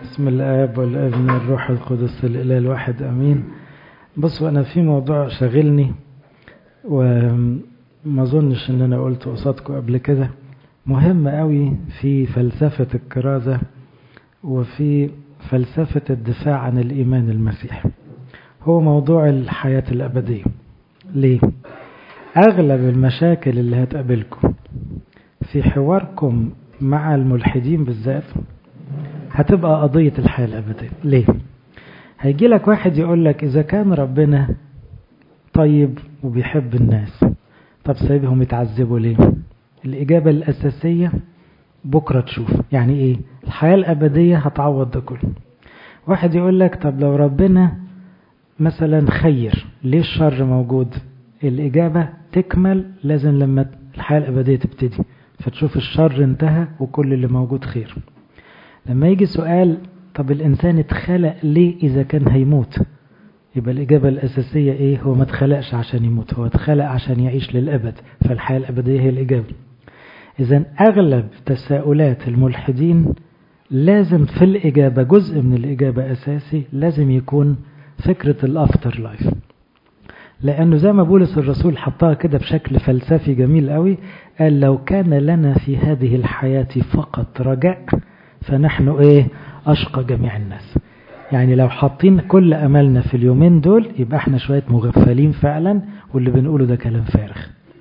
بسم الآب والابن والروح القدس الإله الواحد أمين بصوا أنا في موضوع شاغلني وما أظنش إن أنا قلت قصادكم قبل كده مهم قوي في فلسفة الكرازة وفي فلسفة الدفاع عن الإيمان المسيحي هو موضوع الحياة الأبدية ليه؟ أغلب المشاكل اللي هتقابلكم في حواركم مع الملحدين بالذات هتبقى قضية الحياة الأبدية ليه؟ هيجي لك واحد يقول لك إذا كان ربنا طيب وبيحب الناس طب سايبهم يتعذبوا ليه؟ الإجابة الأساسية بكرة تشوف يعني إيه؟ الحياة الأبدية هتعوض ده كله واحد يقول لك طب لو ربنا مثلا خير ليه الشر موجود؟ الإجابة تكمل لازم لما الحياة الأبدية تبتدي فتشوف الشر انتهى وكل اللي موجود خير لما يجي سؤال طب الإنسان اتخلق ليه إذا كان هيموت يبقى الإجابة الأساسية إيه هو ما اتخلقش عشان يموت هو اتخلق عشان يعيش للأبد فالحياة الأبدية هي الإجابة إذا أغلب تساؤلات الملحدين لازم في الإجابة جزء من الإجابة أساسي لازم يكون فكرة الأفتر لايف لأنه زي ما بولس الرسول حطها كده بشكل فلسفي جميل قوي قال لو كان لنا في هذه الحياة فقط رجاء فنحن ايه اشقى جميع الناس يعني لو حاطين كل املنا في اليومين دول يبقى احنا شوية مغفلين فعلا واللي بنقوله ده كلام فارغ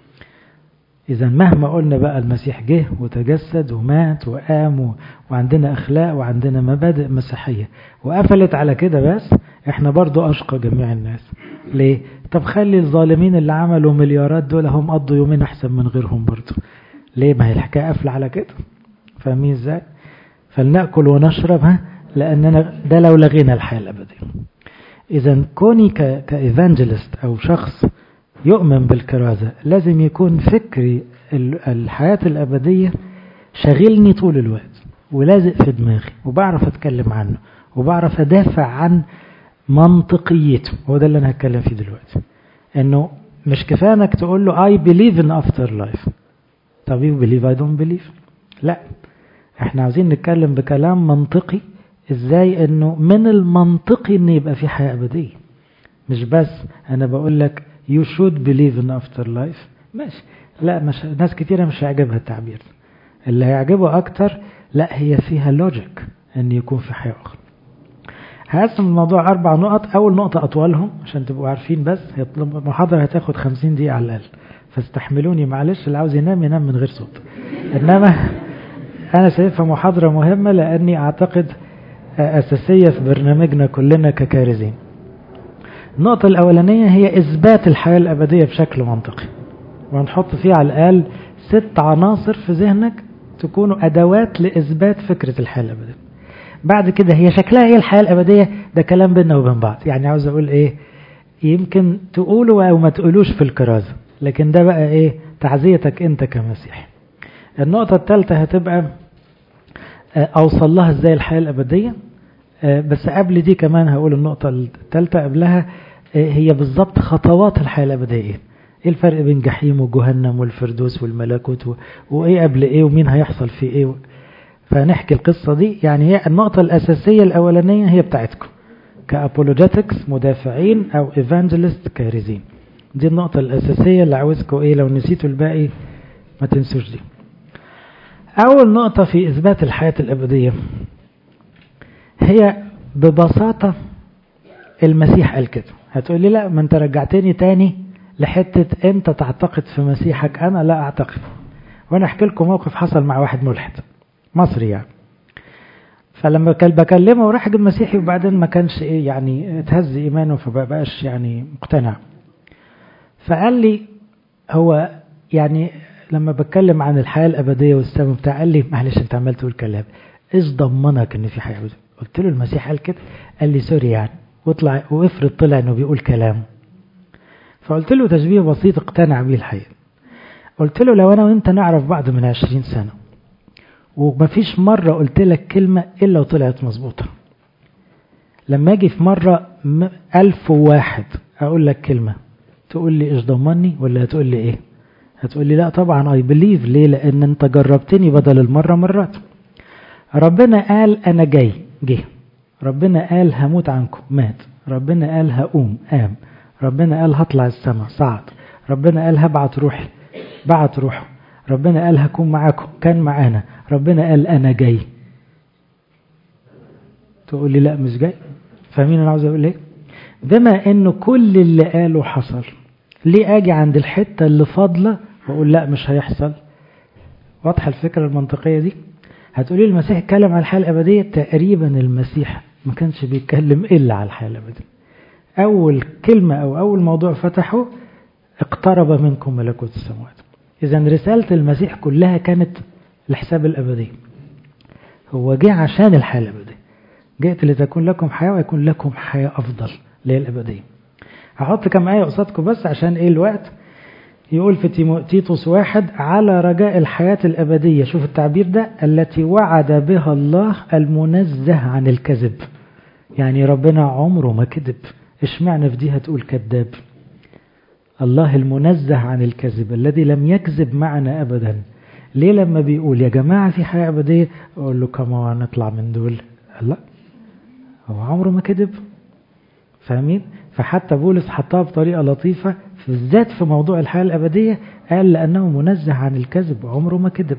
اذا مهما قلنا بقى المسيح جه وتجسد ومات وقام وعندنا اخلاق وعندنا مبادئ مسيحية وقفلت على كده بس احنا برضو اشقى جميع الناس ليه طب خلي الظالمين اللي عملوا مليارات دول هم قضوا يومين احسن من غيرهم برضو ليه ما هي الحكاية قافلة على كده فاهمين ازاي فلنأكل ونشرب ها لأننا ده لو لغينا الحياة الأبدية إذا كوني كإيفانجلست أو شخص يؤمن بالكرازة لازم يكون فكري الحياة الأبدية شغلني طول الوقت ولازق في دماغي وبعرف أتكلم عنه وبعرف أدافع عن منطقيته هو ده اللي أنا هتكلم فيه دلوقتي إنه مش كفاية إنك تقول له I believe in after life طب you believe I don't believe لا احنا عاوزين نتكلم بكلام منطقي ازاي انه من المنطقي ان يبقى في حياة ابدية مش بس انا بقول لك you should believe in after life ماشي لا مش ناس كتيرة مش هيعجبها التعبير اللي هيعجبه اكتر لا هي فيها لوجيك ان يكون في حياة اخرى هقسم الموضوع اربع نقط اول نقطة اطولهم عشان تبقوا عارفين بس المحاضرة هتاخد خمسين دقيقة على الاقل فاستحملوني معلش اللي عاوز ينام ينام من غير صوت انما أنا شايفها محاضرة مهمة لأني أعتقد أساسية في برنامجنا كلنا ككارزين النقطة الأولانية هي إثبات الحياة الأبدية بشكل منطقي وهنحط فيها على الأقل ست عناصر في ذهنك تكونوا أدوات لإثبات فكرة الحياة الأبدية بعد كده هي شكلها إيه الحياة الأبدية ده كلام بيننا وبين بعض يعني عاوز أقول إيه يمكن تقولوا أو ما تقولوش في الكرازة لكن ده بقى إيه تعزيتك أنت كمسيحي النقطة الثالثة هتبقى أوصل لها إزاي الحياة الأبدية بس قبل دي كمان هقول النقطة الثالثة قبلها هي بالظبط خطوات الحياة الأبدية إيه إيه الفرق بين جحيم وجهنم والفردوس والملكوت وإيه قبل إيه ومين هيحصل في إيه فنحكي القصة دي يعني هي النقطة الأساسية الأولانية هي بتاعتكم كأبولوجيتكس مدافعين أو إيفانجلست كارزين دي النقطة الأساسية اللي عاوزكم إيه لو نسيتوا الباقي ما تنسوش دي أول نقطة في إثبات الحياة الأبدية هي ببساطة المسيح قال كده هتقول لي لا ما أنت رجعتني تاني لحتة أنت تعتقد في مسيحك أنا لا أعتقد وأنا أحكي لكم موقف حصل مع واحد ملحد مصري يعني فلما كان بكلمه راح مسيحي وبعدين ما كانش إيه يعني اتهز إيمانه فبقاش يعني مقتنع فقال لي هو يعني لما بتكلم عن الحياة الأبدية والسماء بتاع قال لي معلش أنت عمال تقول كلام إيش ضمنك إن في حياة أبدية قلت له المسيح قال كده قال لي سوري يعني واطلع وافرض طلع إنه بيقول كلام فقلت له تشبيه بسيط اقتنع بيه الحقيقة قلت له لو أنا وأنت نعرف بعض من عشرين سنة ومفيش مرة قلت لك كلمة إلا وطلعت مظبوطة لما أجي في مرة ألف وواحد أقول لك كلمة تقول لي إيش ضمني ولا هتقول لي إيه هتقول لي لا طبعا اي بليف ليه لان انت جربتني بدل المرة مرات ربنا قال انا جاي جه ربنا قال هموت عنكم مات ربنا قال هقوم قام ربنا قال هطلع السماء صعد ربنا قال هبعت روحي بعت روحه ربنا قال هكون معاكم كان معانا ربنا قال أنا جاي تقول لي لا مش جاي فاهمين أنا عاوز أقول إيه بما إنه كل اللي قاله حصل ليه أجي عند الحتة اللي فاضلة وأقول لا مش هيحصل واضحة الفكرة المنطقية دي هتقولي المسيح اتكلم على الحياة الأبدية تقريبا المسيح ما كانش بيتكلم إلا على الحياة الأبدية أول كلمة أو أول موضوع فتحه اقترب منكم ملكوت السماوات إذا رسالة المسيح كلها كانت لحساب الأبدية هو جه عشان الحياة الأبدية جئت لتكون لكم حياة ويكون لكم حياة أفضل اللي هي الأبدية هحط كم آية قصادكم بس عشان إيه الوقت يقول في تيتوس واحد على رجاء الحياة الأبدية شوف التعبير ده التي وعد بها الله المنزه عن الكذب يعني ربنا عمره ما كذب اشمعنى في دي هتقول كذاب الله المنزه عن الكذب الذي لم يكذب معنا أبدا ليه لما بيقول يا جماعة في حياة أبدية أقول له كما نطلع من دول لا هو عمره ما كذب فاهمين فحتى بولس حطها بطريقة لطيفة بالذات في موضوع الحياة الأبدية قال لأنه منزه عن الكذب عمره ما كذب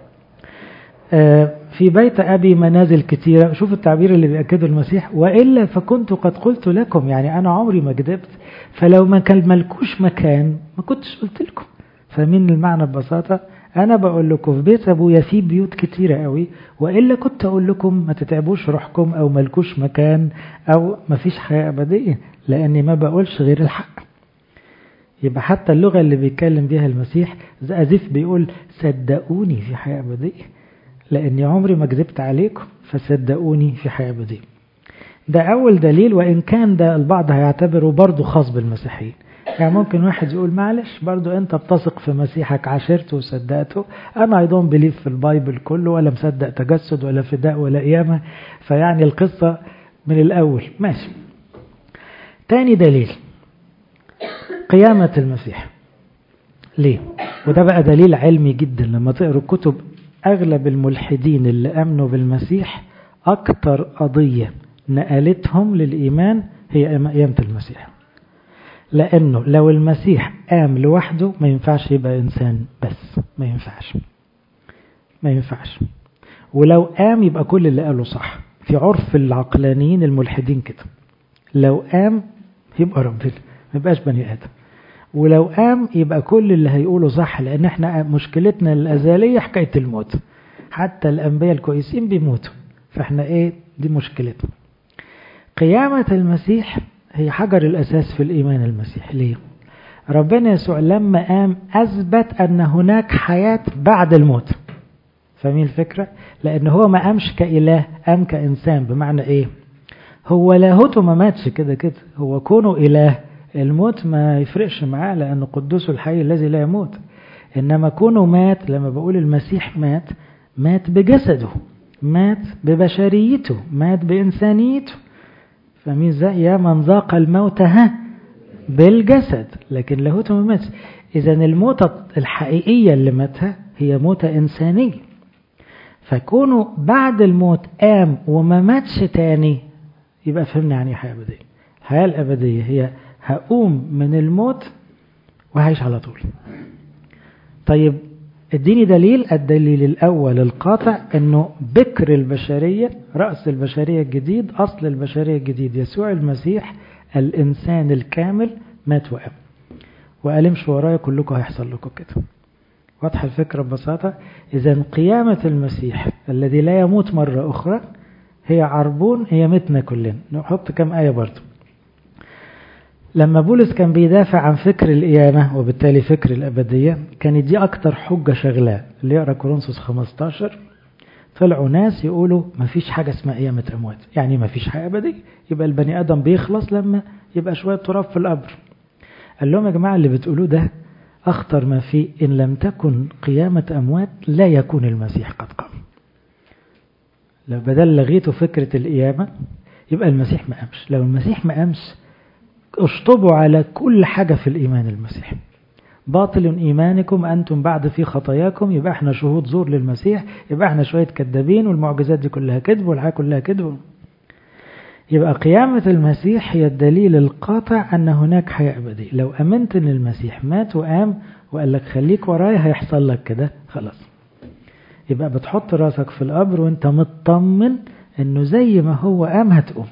في بيت أبي منازل كثيرة شوف التعبير اللي بيأكده المسيح وإلا فكنت قد قلت لكم يعني أنا عمري ما كذبت فلو ما كان ملكوش مكان ما كنتش قلت لكم فاهمين المعنى ببساطة أنا بقول لكم في بيت أبويا في بيوت كتيرة قوي وإلا كنت أقول لكم ما تتعبوش روحكم أو ملكوش مكان أو ما فيش حياة أبدية لأني ما بقولش غير الحق يبقى حتى اللغة اللي بيتكلم بيها المسيح أزيف بيقول صدقوني في حياة أبدية لأني عمري ما كذبت عليكم فصدقوني في حياة أبدية ده أول دليل وإن كان ده البعض هيعتبره برضه خاص بالمسيحيين يعني ممكن واحد يقول معلش برضه أنت بتثق في مسيحك عاشرته وصدقته أنا أي دونت بليف في البايبل كله ولا مصدق تجسد ولا فداء ولا قيامة فيعني القصة من الأول ماشي تاني دليل قيامة المسيح ليه وده بقى دليل علمي جدا لما تقروا كتب أغلب الملحدين اللي أمنوا بالمسيح أكتر قضية نقلتهم للإيمان هي قيامة المسيح لأنه لو المسيح قام لوحده ما ينفعش يبقى إنسان بس ما ينفعش ما ينفعش ولو قام يبقى كل اللي قاله صح في عرف العقلانيين الملحدين كده لو قام يبقى ربنا ما يبقاش بني آدم ولو قام يبقى كل اللي هيقوله صح لأن احنا مشكلتنا الأزلية حكاية الموت حتى الأنبياء الكويسين بيموتوا فاحنا ايه دي مشكلتنا قيامة المسيح هي حجر الأساس في الإيمان المسيح ليه ربنا يسوع لما قام أثبت أن هناك حياة بعد الموت فاهمين الفكرة لأن هو ما قامش كإله قام كإنسان بمعنى إيه هو لاهوته ما ماتش كده كده هو كونه إله الموت ما يفرقش معاه لأنه قدوس الحي الذي لا يموت إنما كونه مات لما بقول المسيح مات مات بجسده مات ببشريته مات بإنسانيته فاهمين ازاي يا من ذاق الموت ها بالجسد لكن لاهوته ما ماتش إذا الموتة الحقيقية اللي ماتها هي موتة إنسانية فكونه بعد الموت قام وما ماتش تاني يبقى فهمنا يعني حياة أبدية الحياة الأبدية هي هقوم من الموت وهعيش على طول طيب اديني دليل الدليل الأول القاطع أنه بكر البشرية رأس البشرية الجديد أصل البشرية الجديد يسوع المسيح الإنسان الكامل مات وقام وقال امشوا ورايا كلكم هيحصل لكم كده واضحة الفكرة ببساطة إذا قيامة المسيح الذي لا يموت مرة أخرى هي عربون هي متنا كلنا نحط كم آية برضو لما بولس كان بيدافع عن فكر القيامة وبالتالي فكر الأبدية كانت دي أكتر حجة شغلاه اللي يقرأ كورنثوس 15 طلعوا ناس يقولوا ما فيش حاجة اسمها قيامة أموات يعني ما فيش حياة أبدية يبقى البني آدم بيخلص لما يبقى شوية تراب في القبر قال لهم يا جماعة اللي بتقولوه ده أخطر ما فيه إن لم تكن قيامة أموات لا يكون المسيح قد قام لو بدل لغيتوا فكرة القيامة يبقى المسيح ما قامش لو المسيح ما قامش اشطبوا على كل حاجة في الإيمان المسيحي باطل إيمانكم أنتم بعد في خطاياكم يبقى احنا شهود زور للمسيح يبقى احنا شوية كذابين والمعجزات دي كلها كذب والحياة كلها كذب يبقى قيامة المسيح هي الدليل القاطع أن هناك حياة أبدية لو أمنت أن المسيح مات وقام وقال لك خليك ورايا هيحصل لك كده خلاص يبقى بتحط راسك في القبر وانت مطمن انه زي ما هو قام هتقوم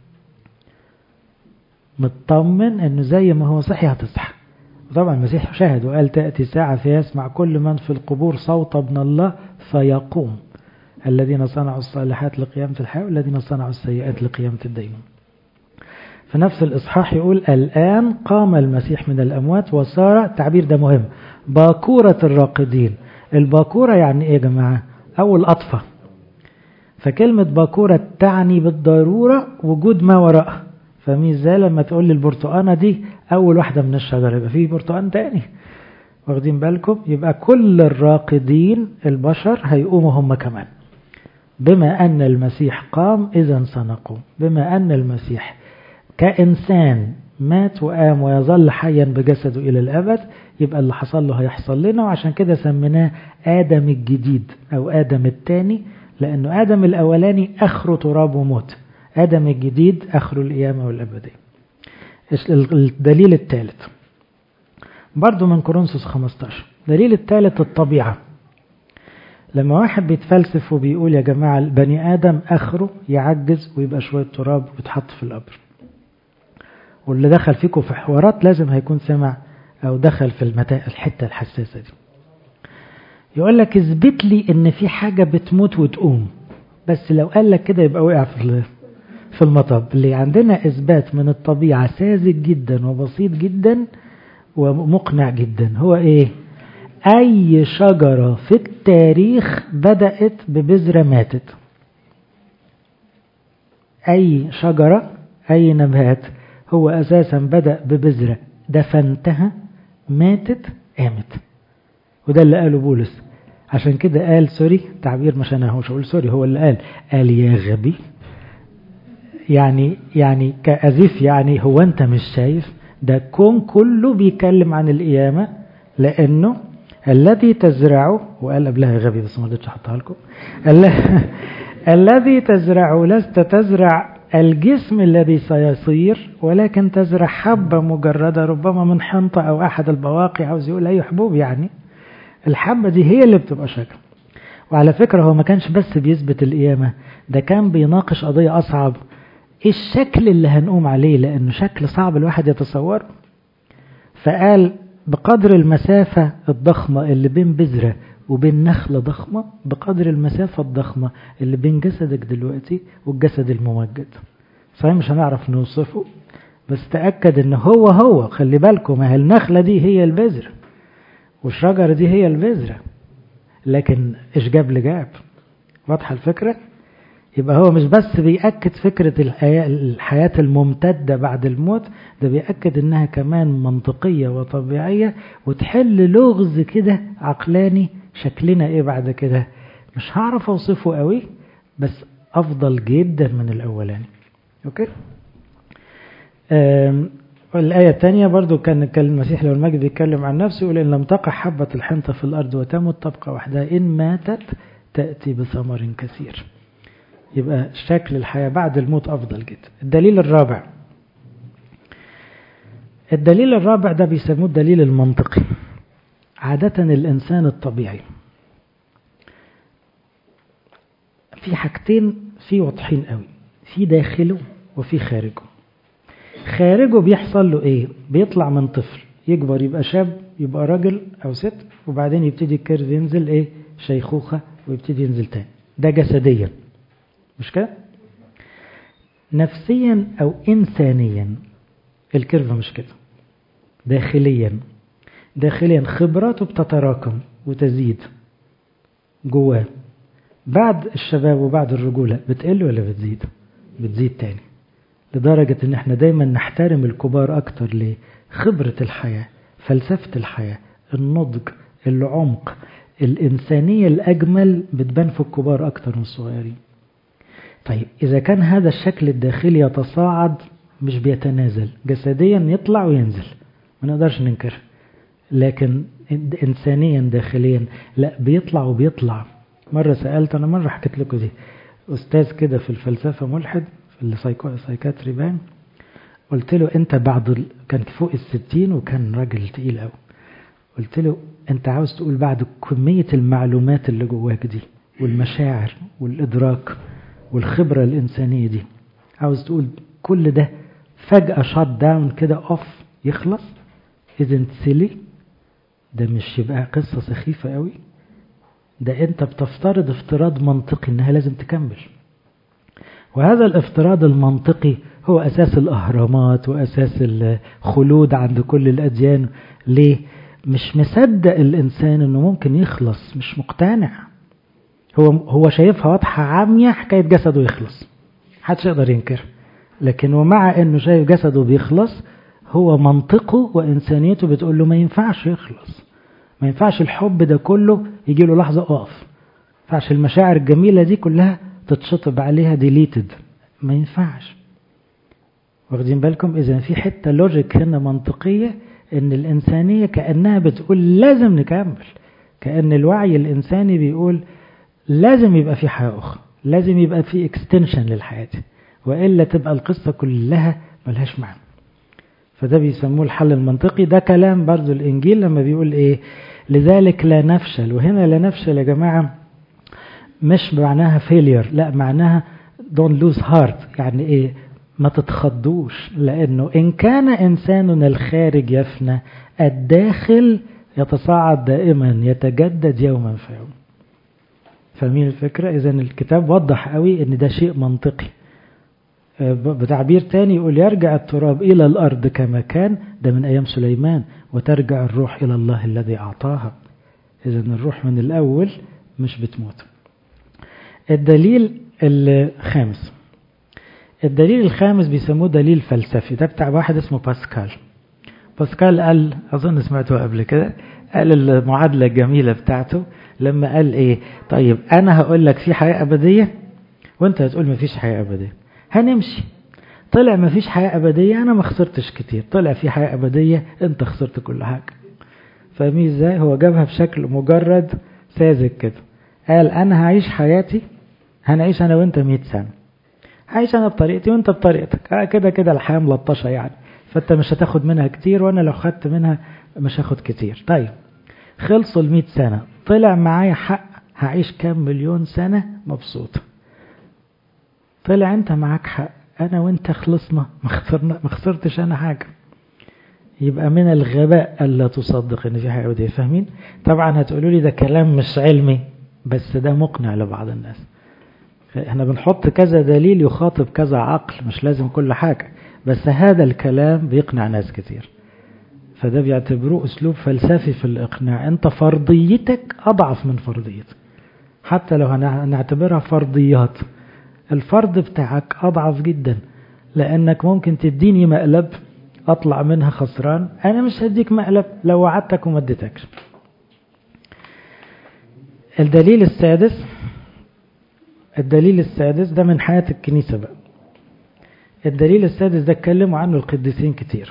مطمن انه زي ما هو صحي هتصحى طبعا المسيح شاهد وقال تأتي ساعة فيسمع كل من في القبور صوت ابن الله فيقوم الذين صنعوا الصالحات لقيامة الحياة والذين صنعوا السيئات لقيامة الدينون في نفس الإصحاح يقول الآن قام المسيح من الأموات وصار التعبير ده مهم باكورة الراقدين الباكورة يعني إيه يا جماعة أو الأطفة فكلمة باكورة تعني بالضرورة وجود ما وراءها فمين ازاي لما تقول لي البرتقانة دي أول واحدة من الشجرة يبقى في برتقان تاني واخدين بالكم يبقى كل الراقدين البشر هيقوموا هم كمان بما أن المسيح قام إذا سنقوم بما أن المسيح كإنسان مات وقام ويظل حيا بجسده إلى الأبد يبقى اللي حصل له هيحصل لنا وعشان كده سميناه آدم الجديد أو آدم الثاني لأنه آدم الأولاني آخره تراب وموت آدم الجديد آخره القيامة والأبدية الدليل الثالث برضو من كورنثوس 15 الدليل الثالث الطبيعة لما واحد بيتفلسف وبيقول يا جماعة البني آدم آخره يعجز ويبقى شوية تراب ويتحط في القبر واللي دخل فيكم في حوارات لازم هيكون سمع أو دخل في المتا... الحتة الحساسة دي يقول لك اثبت لي ان في حاجة بتموت وتقوم بس لو قال لك كده يبقى وقع في في المطب اللي عندنا اثبات من الطبيعة ساذج جدا وبسيط جدا ومقنع جدا هو ايه اي شجرة في التاريخ بدأت ببذرة ماتت اي شجرة اي نبات هو اساسا بدأ ببذرة دفنتها ماتت قامت وده اللي قاله بولس عشان كده قال سوري تعبير مش انا هوش اقول سوري هو اللي قال قال يا غبي يعني يعني كأزيف يعني هو انت مش شايف ده الكون كله بيتكلم عن القيامة لانه الذي تزرعه وقال قبلها غبي بس ما رضيتش احطها لكم الذي تزرعه لست تزرع الجسم الذي سيصير ولكن تزرع حبة مجردة ربما من حنطة أو أحد البواقي عاوز يقول أي حبوب يعني الحبة دي هي اللي بتبقى شجرة وعلى فكرة هو ما كانش بس بيثبت القيامة ده كان بيناقش قضية أصعب إيه الشكل اللي هنقوم عليه لأنه شكل صعب الواحد يتصوره فقال بقدر المسافة الضخمة اللي بين بذرة وبين نخلة ضخمة بقدر المسافة الضخمة اللي بين جسدك دلوقتي والجسد الممجد صحيح مش هنعرف نوصفه بس تأكد ان هو هو خلي بالكم ما هي النخلة دي هي البذرة والشجرة دي هي البذرة لكن ايش جاب لجاب واضحة الفكرة يبقى هو مش بس بيأكد فكرة الحياة, الحياة الممتدة بعد الموت ده بيأكد انها كمان منطقية وطبيعية وتحل لغز كده عقلاني شكلنا ايه بعد كده مش هعرف اوصفه قوي بس افضل جدا من الاولاني اوكي الآية الثانية برضو كان المسيح لو المجد يتكلم عن نفسه يقول إن لم تقع حبة الحنطة في الأرض وتمت تبقى وحدها إن ماتت تأتي بثمر كثير يبقى شكل الحياة بعد الموت أفضل جدا الدليل الرابع الدليل الرابع ده بيسموه الدليل المنطقي عادة الإنسان الطبيعي في حاجتين في واضحين قوي في داخله وفي خارجه خارجه بيحصل له ايه بيطلع من طفل يكبر يبقى شاب يبقى راجل او ست وبعدين يبتدي الكيرف ينزل ايه شيخوخة ويبتدي ينزل تاني ده جسديا مش كده نفسيا او انسانيا الكيرف مش كده داخليا داخليا خبراته بتتراكم وتزيد جواه بعد الشباب وبعد الرجولة بتقل ولا بتزيد بتزيد تاني لدرجة ان احنا دايما نحترم الكبار اكتر ليه خبرة الحياة فلسفة الحياة النضج العمق الإنسانية الأجمل بتبان في الكبار أكتر من الصغيرين طيب إذا كان هذا الشكل الداخلي يتصاعد مش بيتنازل جسديا يطلع وينزل ما نقدرش ننكر لكن إنسانيا داخليا لا بيطلع وبيطلع مرة سألت أنا مرة حكيت لكم دي أستاذ كده في الفلسفة ملحد في السايكاتري بان قلت له انت بعد ال... كان فوق الستين وكان راجل تقيل قوي قلت له انت عاوز تقول بعد كمية المعلومات اللي جواك دي والمشاعر والإدراك والخبرة الإنسانية دي عاوز تقول كل ده فجأة شات داون كده اوف يخلص isn't silly ده مش يبقى قصة سخيفة قوي ده انت بتفترض افتراض منطقي انها لازم تكمل وهذا الافتراض المنطقي هو أساس الأهرامات وأساس الخلود عند كل الأديان ليه؟ مش مصدق الإنسان إنه ممكن يخلص مش مقتنع هو هو شايفها واضحة عامية حكاية جسده يخلص محدش يقدر ينكر لكن ومع إنه شايف جسده بيخلص هو منطقه وإنسانيته بتقول له ما ينفعش يخلص ما ينفعش الحب ده كله يجي له لحظة أقف ما ينفعش المشاعر الجميلة دي كلها تتشطب عليها ديليتد ما ينفعش واخدين بالكم إذا في حتة لوجيك هنا منطقية إن الإنسانية كأنها بتقول لازم نكمل كأن الوعي الإنساني بيقول لازم يبقى في حياة أخرى لازم يبقى في اكستنشن للحياة وإلا تبقى القصة كلها ملهاش معنى فده بيسموه الحل المنطقي ده كلام برضو الإنجيل لما بيقول إيه لذلك لا نفشل وهنا لا نفشل يا جماعة مش معناها فيلير لا معناها don't lose heart يعني إيه ما تتخضوش لأنه إن كان إنساننا الخارج يفنى الداخل يتصاعد دائما يتجدد يوما فيوم فاهمين الفكرة إذا الكتاب وضح قوي إن ده شيء منطقي بتعبير تاني يقول يرجع التراب إلى الأرض كما كان ده من أيام سليمان وترجع الروح إلى الله الذي أعطاها إذا الروح من الأول مش بتموت الدليل الخامس الدليل الخامس بيسموه دليل فلسفي ده بتاع واحد اسمه باسكال باسكال قال أظن سمعته قبل كده قال المعادلة الجميلة بتاعته لما قال إيه طيب أنا هقول لك في حياة أبدية وأنت هتقول مفيش حياة أبدية هنمشي طلع مفيش حياة أبدية أنا ما خسرتش كتير طلع في حياة أبدية أنت خسرت كل حاجة فاهمين إزاي هو جابها بشكل مجرد ساذج كده قال أنا هعيش حياتي هنعيش أنا وأنت 100 سنة هعيش أنا بطريقتي وأنت بطريقتك آه كده كده الحياة ملطشة يعني فأنت مش هتاخد منها كتير وأنا لو خدت منها مش هاخد كتير طيب خلصوا ال 100 سنة طلع معايا حق هعيش كام مليون سنة مبسوط طلع انت معاك حق انا وانت خلصنا ما خسرنا ما خسرتش انا حاجه يبقى من الغباء الا تصدق ان في حاجه وديه فاهمين طبعا هتقولوا لي ده كلام مش علمي بس ده مقنع لبعض الناس احنا بنحط كذا دليل يخاطب كذا عقل مش لازم كل حاجه بس هذا الكلام بيقنع ناس كتير فده بيعتبروه اسلوب فلسفي في الاقناع انت فرضيتك اضعف من فرضيتك حتى لو هنعتبرها فرضيات الفرض بتاعك أضعف جدا لأنك ممكن تديني مقلب أطلع منها خسران أنا مش هديك مقلب لو وعدتك وما اديتكش الدليل السادس الدليل السادس ده من حياة الكنيسة بقى الدليل السادس ده اتكلموا عنه القديسين كتير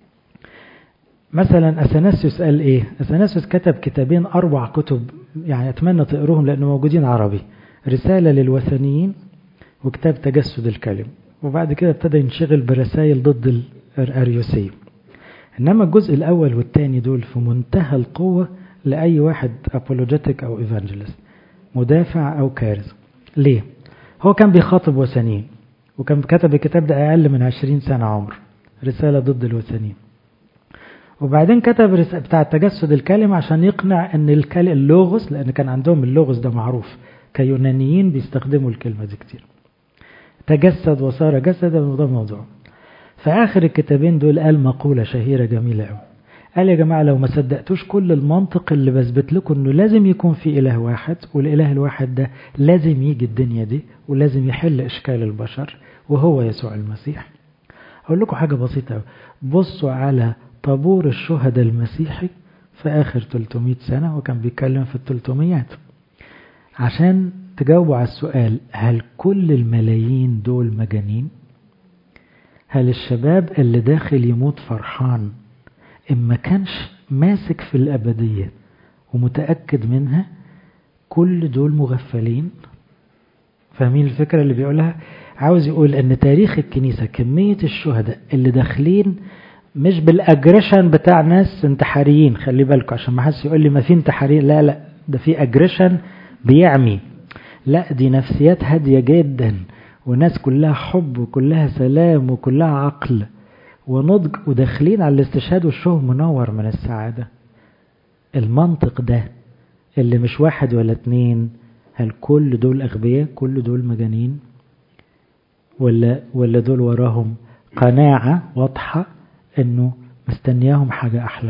مثلا أثناسيوس قال إيه أثناسيوس كتب كتابين أربع كتب يعني أتمنى تقروهم لأنه موجودين عربي رسالة للوثنيين وكتاب تجسد الكلم وبعد كده ابتدى ينشغل برسائل ضد الأريوسية إنما الجزء الأول والثاني دول في منتهى القوة لأي واحد أبولوجيتك أو إيفانجيلست مدافع أو كارز ليه؟ هو كان بيخاطب وثنيين وكان كتب الكتاب ده أقل من عشرين سنة عمر رسالة ضد الوثنيين وبعدين كتب بتاع تجسد الكلمة عشان يقنع ان الكلمة اللوغوس لان كان عندهم اللوغوس ده معروف كيونانيين بيستخدموا الكلمة دي كتير تجسد وصار جسدا وده موضوع في آخر الكتابين دول قال مقولة شهيرة جميلة قوي قال يا جماعة لو ما صدقتوش كل المنطق اللي بثبت لكم انه لازم يكون في اله واحد والاله الواحد ده لازم يجي الدنيا دي ولازم يحل اشكال البشر وهو يسوع المسيح اقول لكم حاجة بسيطة قوي بصوا على طابور الشهداء المسيحي في آخر 300 سنة وكان بيتكلم في التلتميات عشان تجاوبوا على السؤال هل كل الملايين دول مجانين هل الشباب اللي داخل يموت فرحان إما كانش ماسك في الأبدية ومتأكد منها كل دول مغفلين فاهمين الفكرة اللي بيقولها عاوز يقول ان تاريخ الكنيسة كمية الشهداء اللي داخلين مش بالاجريشن بتاع ناس انتحاريين خلي بالكم عشان ما حدش يقول لي ما في انتحاريين لا لا ده في اجريشن بيعمي لا دي نفسيات هادية جدا وناس كلها حب وكلها سلام وكلها عقل ونضج وداخلين على الاستشهاد والشوه منور من السعادة المنطق ده اللي مش واحد ولا اتنين هل كل دول أغبياء كل دول مجانين ولا, ولا دول وراهم قناعة واضحة انه مستنياهم حاجة احلى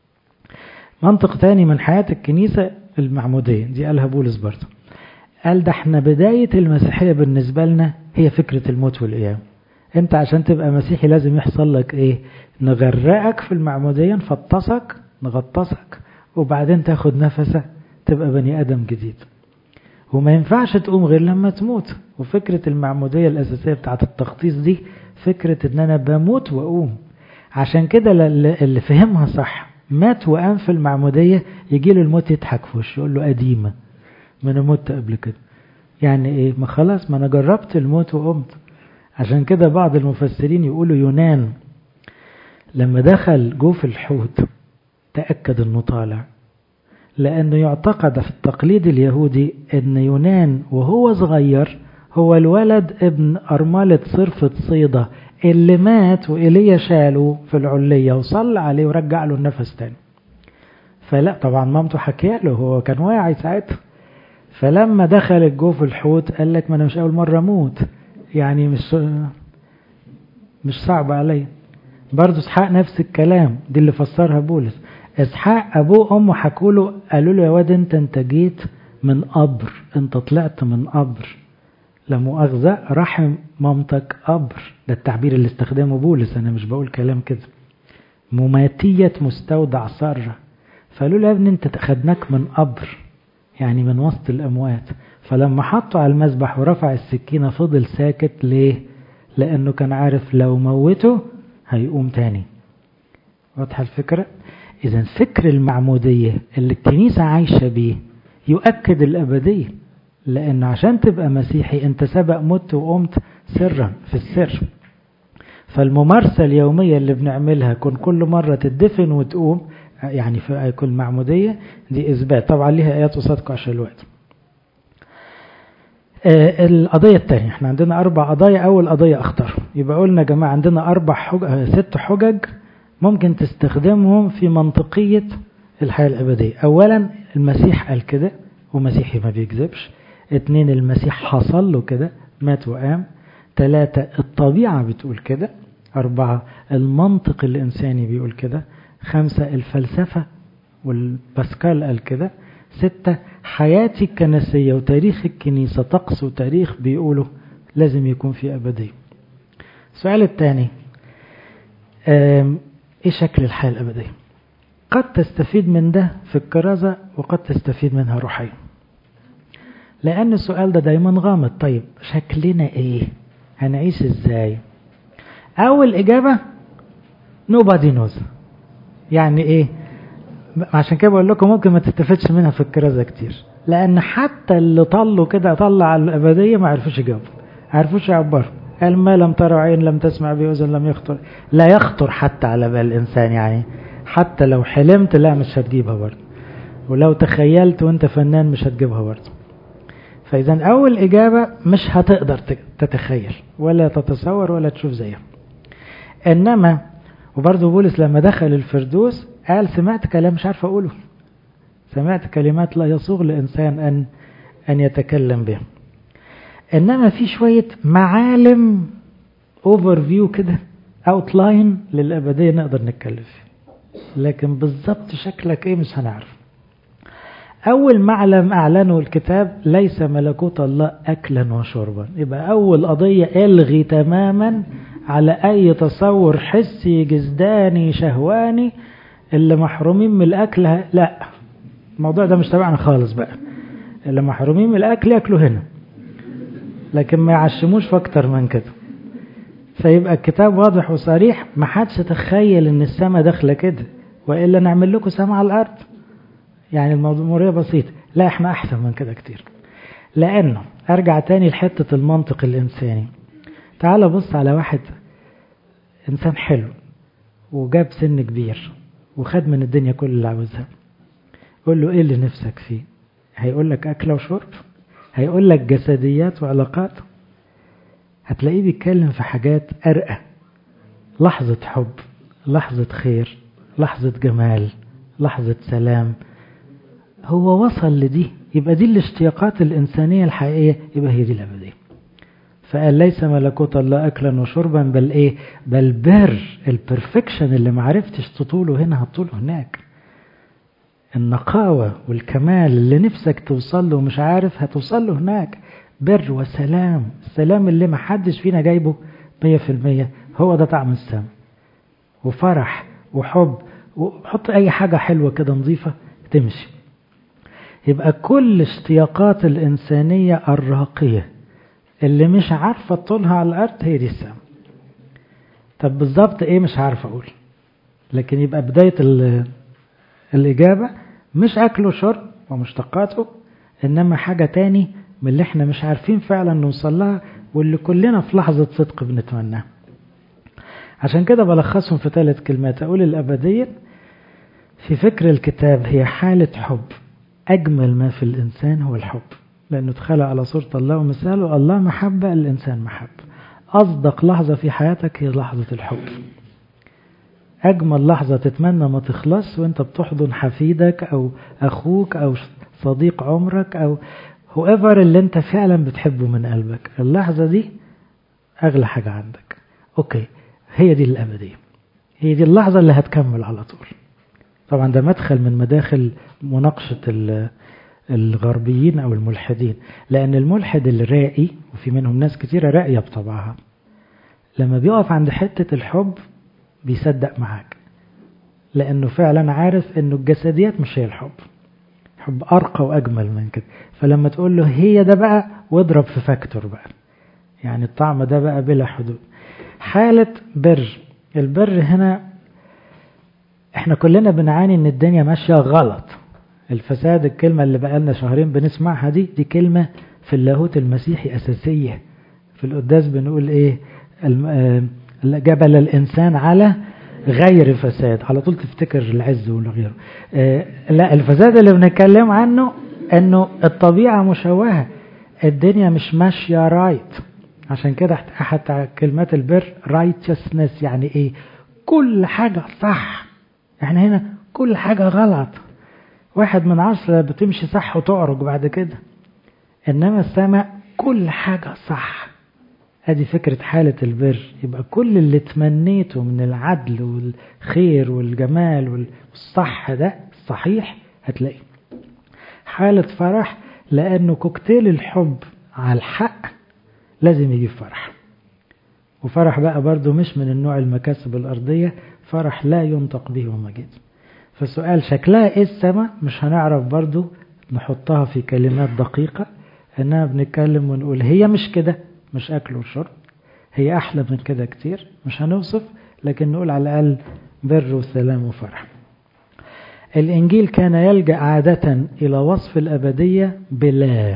منطق تاني من حياة الكنيسة المعمودية دي قالها بولس برضه قال ده احنا بداية المسيحية بالنسبة لنا هي فكرة الموت والقيام انت عشان تبقى مسيحي لازم يحصل لك ايه نغرقك في المعمودية نفطسك نغطسك وبعدين تاخد نفسك تبقى بني ادم جديد وما ينفعش تقوم غير لما تموت وفكرة المعمودية الأساسية بتاعت التغطيس دي فكرة ان انا بموت واقوم عشان كده اللي فهمها صح مات وقام في المعمودية يجي له الموت يضحك في وشه يقول له قديمة ما انا مت قبل كده يعني ايه ما خلاص ما انا جربت الموت وقمت عشان كده بعض المفسرين يقولوا يونان لما دخل جوف الحوت تأكد انه طالع لأنه يعتقد في التقليد اليهودي أن يونان وهو صغير هو الولد ابن أرملة صرفة صيدة اللي مات وإيليا شاله في العلية وصلى عليه ورجع له النفس تاني فلا طبعا مامته حكيها له هو كان واعي ساعتها فلما دخل الجوف الحوت قال لك ما انا مش اول مره اموت يعني مش مش صعب عليا برضه اسحاق نفس الكلام دي اللي فسرها بولس اسحاق ابوه وامه حكوا له قالوا له يا واد انت انت جيت من قبر انت طلعت من قبر لا مؤاخذه رحم مامتك قبر ده التعبير اللي استخدمه بولس انا مش بقول كلام كده مماتية مستودع سارة فقالوا له يا ابني انت خدناك من قبر يعني من وسط الاموات فلما حطوا على المذبح ورفع السكينة فضل ساكت ليه لانه كان عارف لو موته هيقوم تاني واضحة الفكرة إذا فكر المعمودية اللي الكنيسة عايشة بيه يؤكد الأبدية لأن عشان تبقى مسيحي أنت سبق مت وقمت سرا في السر فالممارسة اليومية اللي بنعملها كن كل مرة تدفن وتقوم يعني في كل معمودية دي إثبات طبعا ليها آيات وصدق عشان الوقت آه القضية الثانية احنا عندنا أربع قضايا أول قضية أخطر يبقى قلنا يا جماعة عندنا أربع حجج ست حجج ممكن تستخدمهم في منطقية الحياة الأبدية أولا المسيح قال كده ومسيحي ما بيكذبش اتنين المسيح حصل له كده مات وقام ثلاثة الطبيعة بتقول كده أربعة المنطق الإنساني بيقول كده خمسة الفلسفة والباسكال قال كده ستة حياتي الكنسية وتاريخ الكنيسة طقس وتاريخ بيقولوا لازم يكون في أبدية السؤال الثاني ايه شكل الحياة الأبدية قد تستفيد من ده في الكرازة وقد تستفيد منها روحيا لأن السؤال ده دايما غامض طيب شكلنا ايه هنعيش ازاي أول إجابة nobody knows يعني ايه عشان كده بقول لكم ممكن ما تستفدش منها في الكرازة كتير لأن حتى اللي طلوا كده طلع على الأبدية ما عرفوش يجاوبوا عرفوش يعبروا قال ما لم ترى عين لم تسمع به أذن لم يخطر لا يخطر حتى على بال الإنسان يعني حتى لو حلمت لا مش هتجيبها برضه ولو تخيلت وانت فنان مش هتجيبها برضه فإذا أول إجابة مش هتقدر تتخيل ولا تتصور ولا تشوف زيها إنما وبرضه بولس لما دخل الفردوس قال سمعت كلام مش عارف أقوله سمعت كلمات لا يصوغ لإنسان أن أن يتكلم بها إنما في شوية معالم اوفر فيو كده اوت لاين للأبدية نقدر نتكلم فيه لكن بالظبط شكلك ايه مش هنعرف أول معلم أعلنه الكتاب ليس ملكوت الله أكلا وشربا يبقى أول قضية ألغي تماما على أي تصور حسي جسداني شهواني اللي محرومين من الأكل لا الموضوع ده مش تبعنا خالص بقى اللي محرومين من الأكل يأكلوا هنا لكن ما يعشموش في أكتر من كده فيبقى الكتاب واضح وصريح ما حدش تخيل ان السماء داخله كده والا نعمل لكم سماء على الارض يعني الموضوع بسيط لا احنا احسن من كده كتير لأنه أرجع تاني لحتة المنطق الإنساني تعال بص على واحد إنسان حلو وجاب سن كبير وخد من الدنيا كل اللي عاوزها قول له إيه اللي نفسك فيه هيقول لك أكلة وشرب هيقول لك جسديات وعلاقات هتلاقيه بيتكلم في حاجات أرقى لحظة حب لحظة خير لحظة جمال لحظة سلام هو وصل لدي يبقى دي الاشتياقات الإنسانية الحقيقية يبقى هي دي الأبدية فقال ليس ملكوت الله أكلا وشربا بل إيه بل بر البرفكشن اللي معرفتش تطوله هنا هتطوله هناك النقاوة والكمال اللي نفسك توصل له ومش عارف هتوصل له هناك بر وسلام السلام اللي ما حدش فينا جايبه مية في المية هو ده طعم السلام وفرح وحب وحط أي حاجة حلوة كده نظيفة تمشي يبقى كل اشتياقات الإنسانية الراقية اللي مش عارفة تطولها على الأرض هي دي السلام طب بالظبط إيه مش عارف أقول لكن يبقى بداية الإجابة مش أكل وشرب ومشتقاته إنما حاجة تاني من اللي احنا مش عارفين فعلا نوصل لها واللي كلنا في لحظة صدق بنتمناها عشان كده بلخصهم في ثلاث كلمات أقول الأبدية في فكر الكتاب هي حالة حب أجمل ما في الإنسان هو الحب لأنه اتخلق على صورة الله ومثاله الله محبة الإنسان محبة أصدق لحظة في حياتك هي لحظة الحب أجمل لحظة تتمنى ما تخلص وانت بتحضن حفيدك أو أخوك أو صديق عمرك أو whoever اللي انت فعلا بتحبه من قلبك اللحظة دي أغلى حاجة عندك أوكي هي دي الأبدية هي دي اللحظة اللي هتكمل على طول طبعا ده مدخل من مداخل مناقشة الغربيين أو الملحدين لأن الملحد الرائي وفي منهم ناس كتيرة راقية بطبعها لما بيقف عند حتة الحب بيصدق معاك لأنه فعلا عارف أنه الجسديات مش هي الحب حب أرقى وأجمل من كده فلما تقول له هي ده بقى واضرب في فاكتور بقى يعني الطعم ده بقى بلا حدود حالة بر البر هنا احنا كلنا بنعاني ان الدنيا ماشية غلط الفساد الكلمة اللي بقالنا شهرين بنسمعها دي دي كلمة في اللاهوت المسيحي أساسية في القداس بنقول ايه جبل الإنسان على غير فساد على طول تفتكر العز وغيره اه لا الفساد اللي بنتكلم عنه انه الطبيعة مشوهة الدنيا مش ماشية رايت عشان كده حتى كلمات البر righteousness يعني ايه كل حاجة صح احنا هنا كل حاجة غلط واحد من عشرة بتمشي صح وتعرج بعد كده انما السماء كل حاجة صح ادي فكرة حالة البر يبقى كل اللي تمنيته من العدل والخير والجمال والصح ده الصحيح هتلاقيه حالة فرح لانه كوكتيل الحب على الحق لازم يجيب فرح وفرح بقى برضو مش من النوع المكاسب الأرضية فرح لا ينطق به ومجيد فالسؤال شكلها ايه السماء مش هنعرف برضو نحطها في كلمات دقيقة اننا بنتكلم ونقول هي مش كده مش اكل وشرب هي احلى من كده كتير مش هنوصف لكن نقول على الاقل بر وسلام وفرح الانجيل كان يلجأ عادة الى وصف الابدية بلا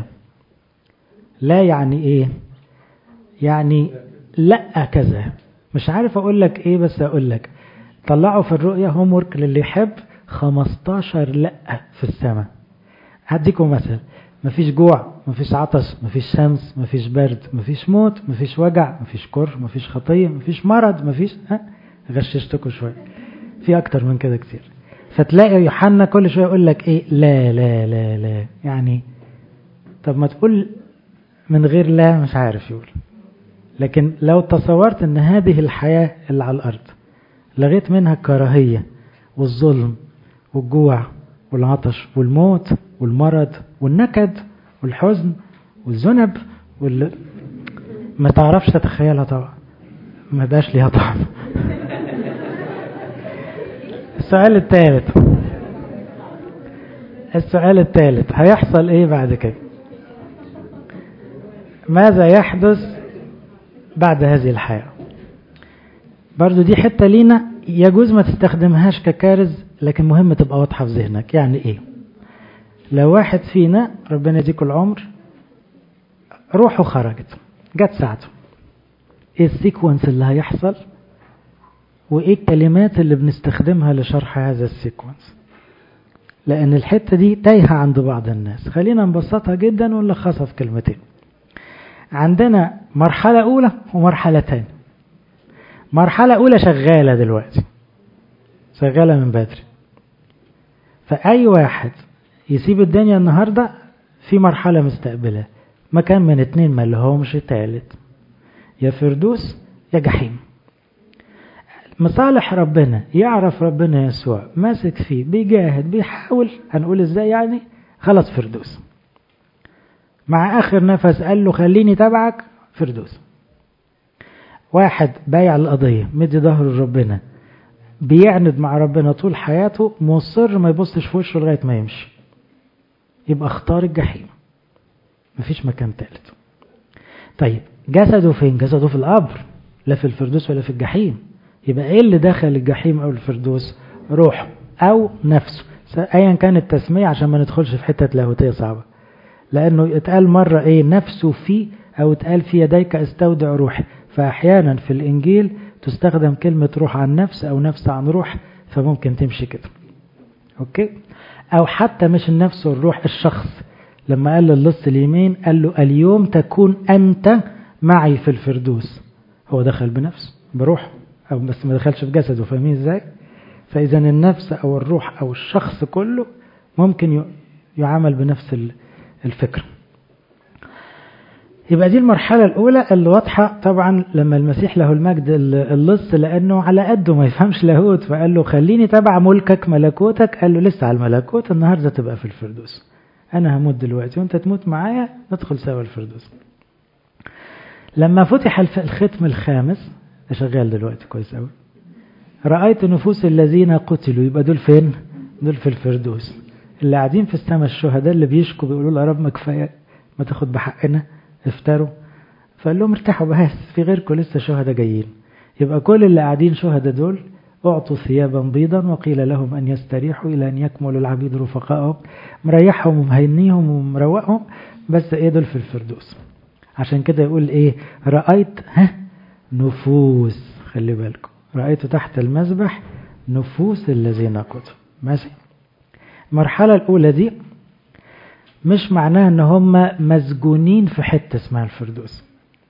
لا يعني ايه يعني لا كذا مش عارف اقول لك ايه بس اقول لك طلعوا في الرؤية هوم ورك للي يحب 15 لا في السماء هديكم مثل مفيش جوع مفيش عطش مفيش شمس مفيش برد مفيش موت مفيش وجع مفيش كره مفيش خطية مفيش مرض مفيش ها غششتكم شوية في اكتر من كده كتير فتلاقي يوحنا كل شوية يقول لك ايه لا لا لا لا يعني طب ما تقول من غير لا مش عارف يقول لكن لو تصورت ان هذه الحياة اللي على الارض لغيت منها الكراهية والظلم والجوع والعطش والموت والمرض والنكد والحزن والذنب وال... ما تعرفش تتخيلها طبعا ما بقاش ليها طعم السؤال الثالث السؤال الثالث هيحصل ايه بعد كده ماذا يحدث بعد هذه الحياة برضو دي حتة لينا يجوز ما تستخدمهاش ككارز لكن مهم تبقى واضحة في ذهنك يعني ايه لو واحد فينا ربنا يديكوا العمر روحه خرجت جت ساعته ايه السيكونس اللي هيحصل وايه الكلمات اللي بنستخدمها لشرح هذا السيكونس لان الحتة دي تايهة عند بعض الناس خلينا نبسطها جدا ونلخصها في كلمتين عندنا مرحلة اولى ومرحلة تانية مرحلة اولى شغالة دلوقتي شغالة من بدري فأي واحد يسيب الدنيا النهاردة في مرحلة مستقبلة مكان من اتنين ما اللي هو مش تالت يا فردوس يا جحيم مصالح ربنا يعرف ربنا يسوع ماسك فيه بيجاهد بيحاول هنقول ازاي يعني خلاص فردوس مع اخر نفس قال له خليني تبعك فردوس واحد بايع القضية مدي ظهره لربنا بيعند مع ربنا طول حياته مصر ما يبصش في وشه لغاية ما يمشي يبقى اختار الجحيم مفيش مكان تالت طيب جسده فين جسده في القبر لا في الفردوس ولا في الجحيم يبقى ايه اللي دخل الجحيم او الفردوس روحه او نفسه ايا كانت التسمية عشان ما ندخلش في حتة لاهوتية صعبة لانه اتقال مرة ايه نفسه فيه او اتقال في يديك استودع روحي فاحيانا في الانجيل تستخدم كلمة روح عن نفس او نفس عن روح فممكن تمشي كده اوكي او حتى مش النفس والروح الشخص لما قال للص اليمين قال له اليوم تكون انت معي في الفردوس هو دخل بنفسه بروحه او بس ما دخلش في جسده فاهمين ازاي فاذا النفس او الروح او الشخص كله ممكن يعامل بنفس الفكره يبقى دي المرحلة الأولى اللي واضحة طبعا لما المسيح له المجد اللص لأنه على قده ما يفهمش لاهوت فقال له خليني تبع ملكك ملكوتك قال له لسه على الملكوت النهاردة تبقى في الفردوس أنا هموت دلوقتي وأنت تموت معايا ندخل سوا الفردوس لما فتح الختم الخامس ده شغال دلوقتي كويس قوي رأيت نفوس الذين قتلوا يبقى دول فين دول في الفردوس اللي قاعدين في السماء الشهداء اللي بيشكوا بيقولوا له يا رب ما كفايه ما تاخد بحقنا افتروا فقال لهم ارتاحوا بس في غيركم لسه شهداء جايين يبقى كل اللي قاعدين شهداء دول أعطوا ثيابا بيضا وقيل لهم أن يستريحوا إلى أن يكملوا العبيد رفقائهم مريحهم ومهنيهم ومروقهم بس إيه دول في الفردوس عشان كده يقول إيه رأيت ها نفوس خلي بالكم رأيت تحت المذبح نفوس الذين قتلوا ماشي المرحلة الأولى دي مش معناه ان هم مسجونين في حتة اسمها الفردوس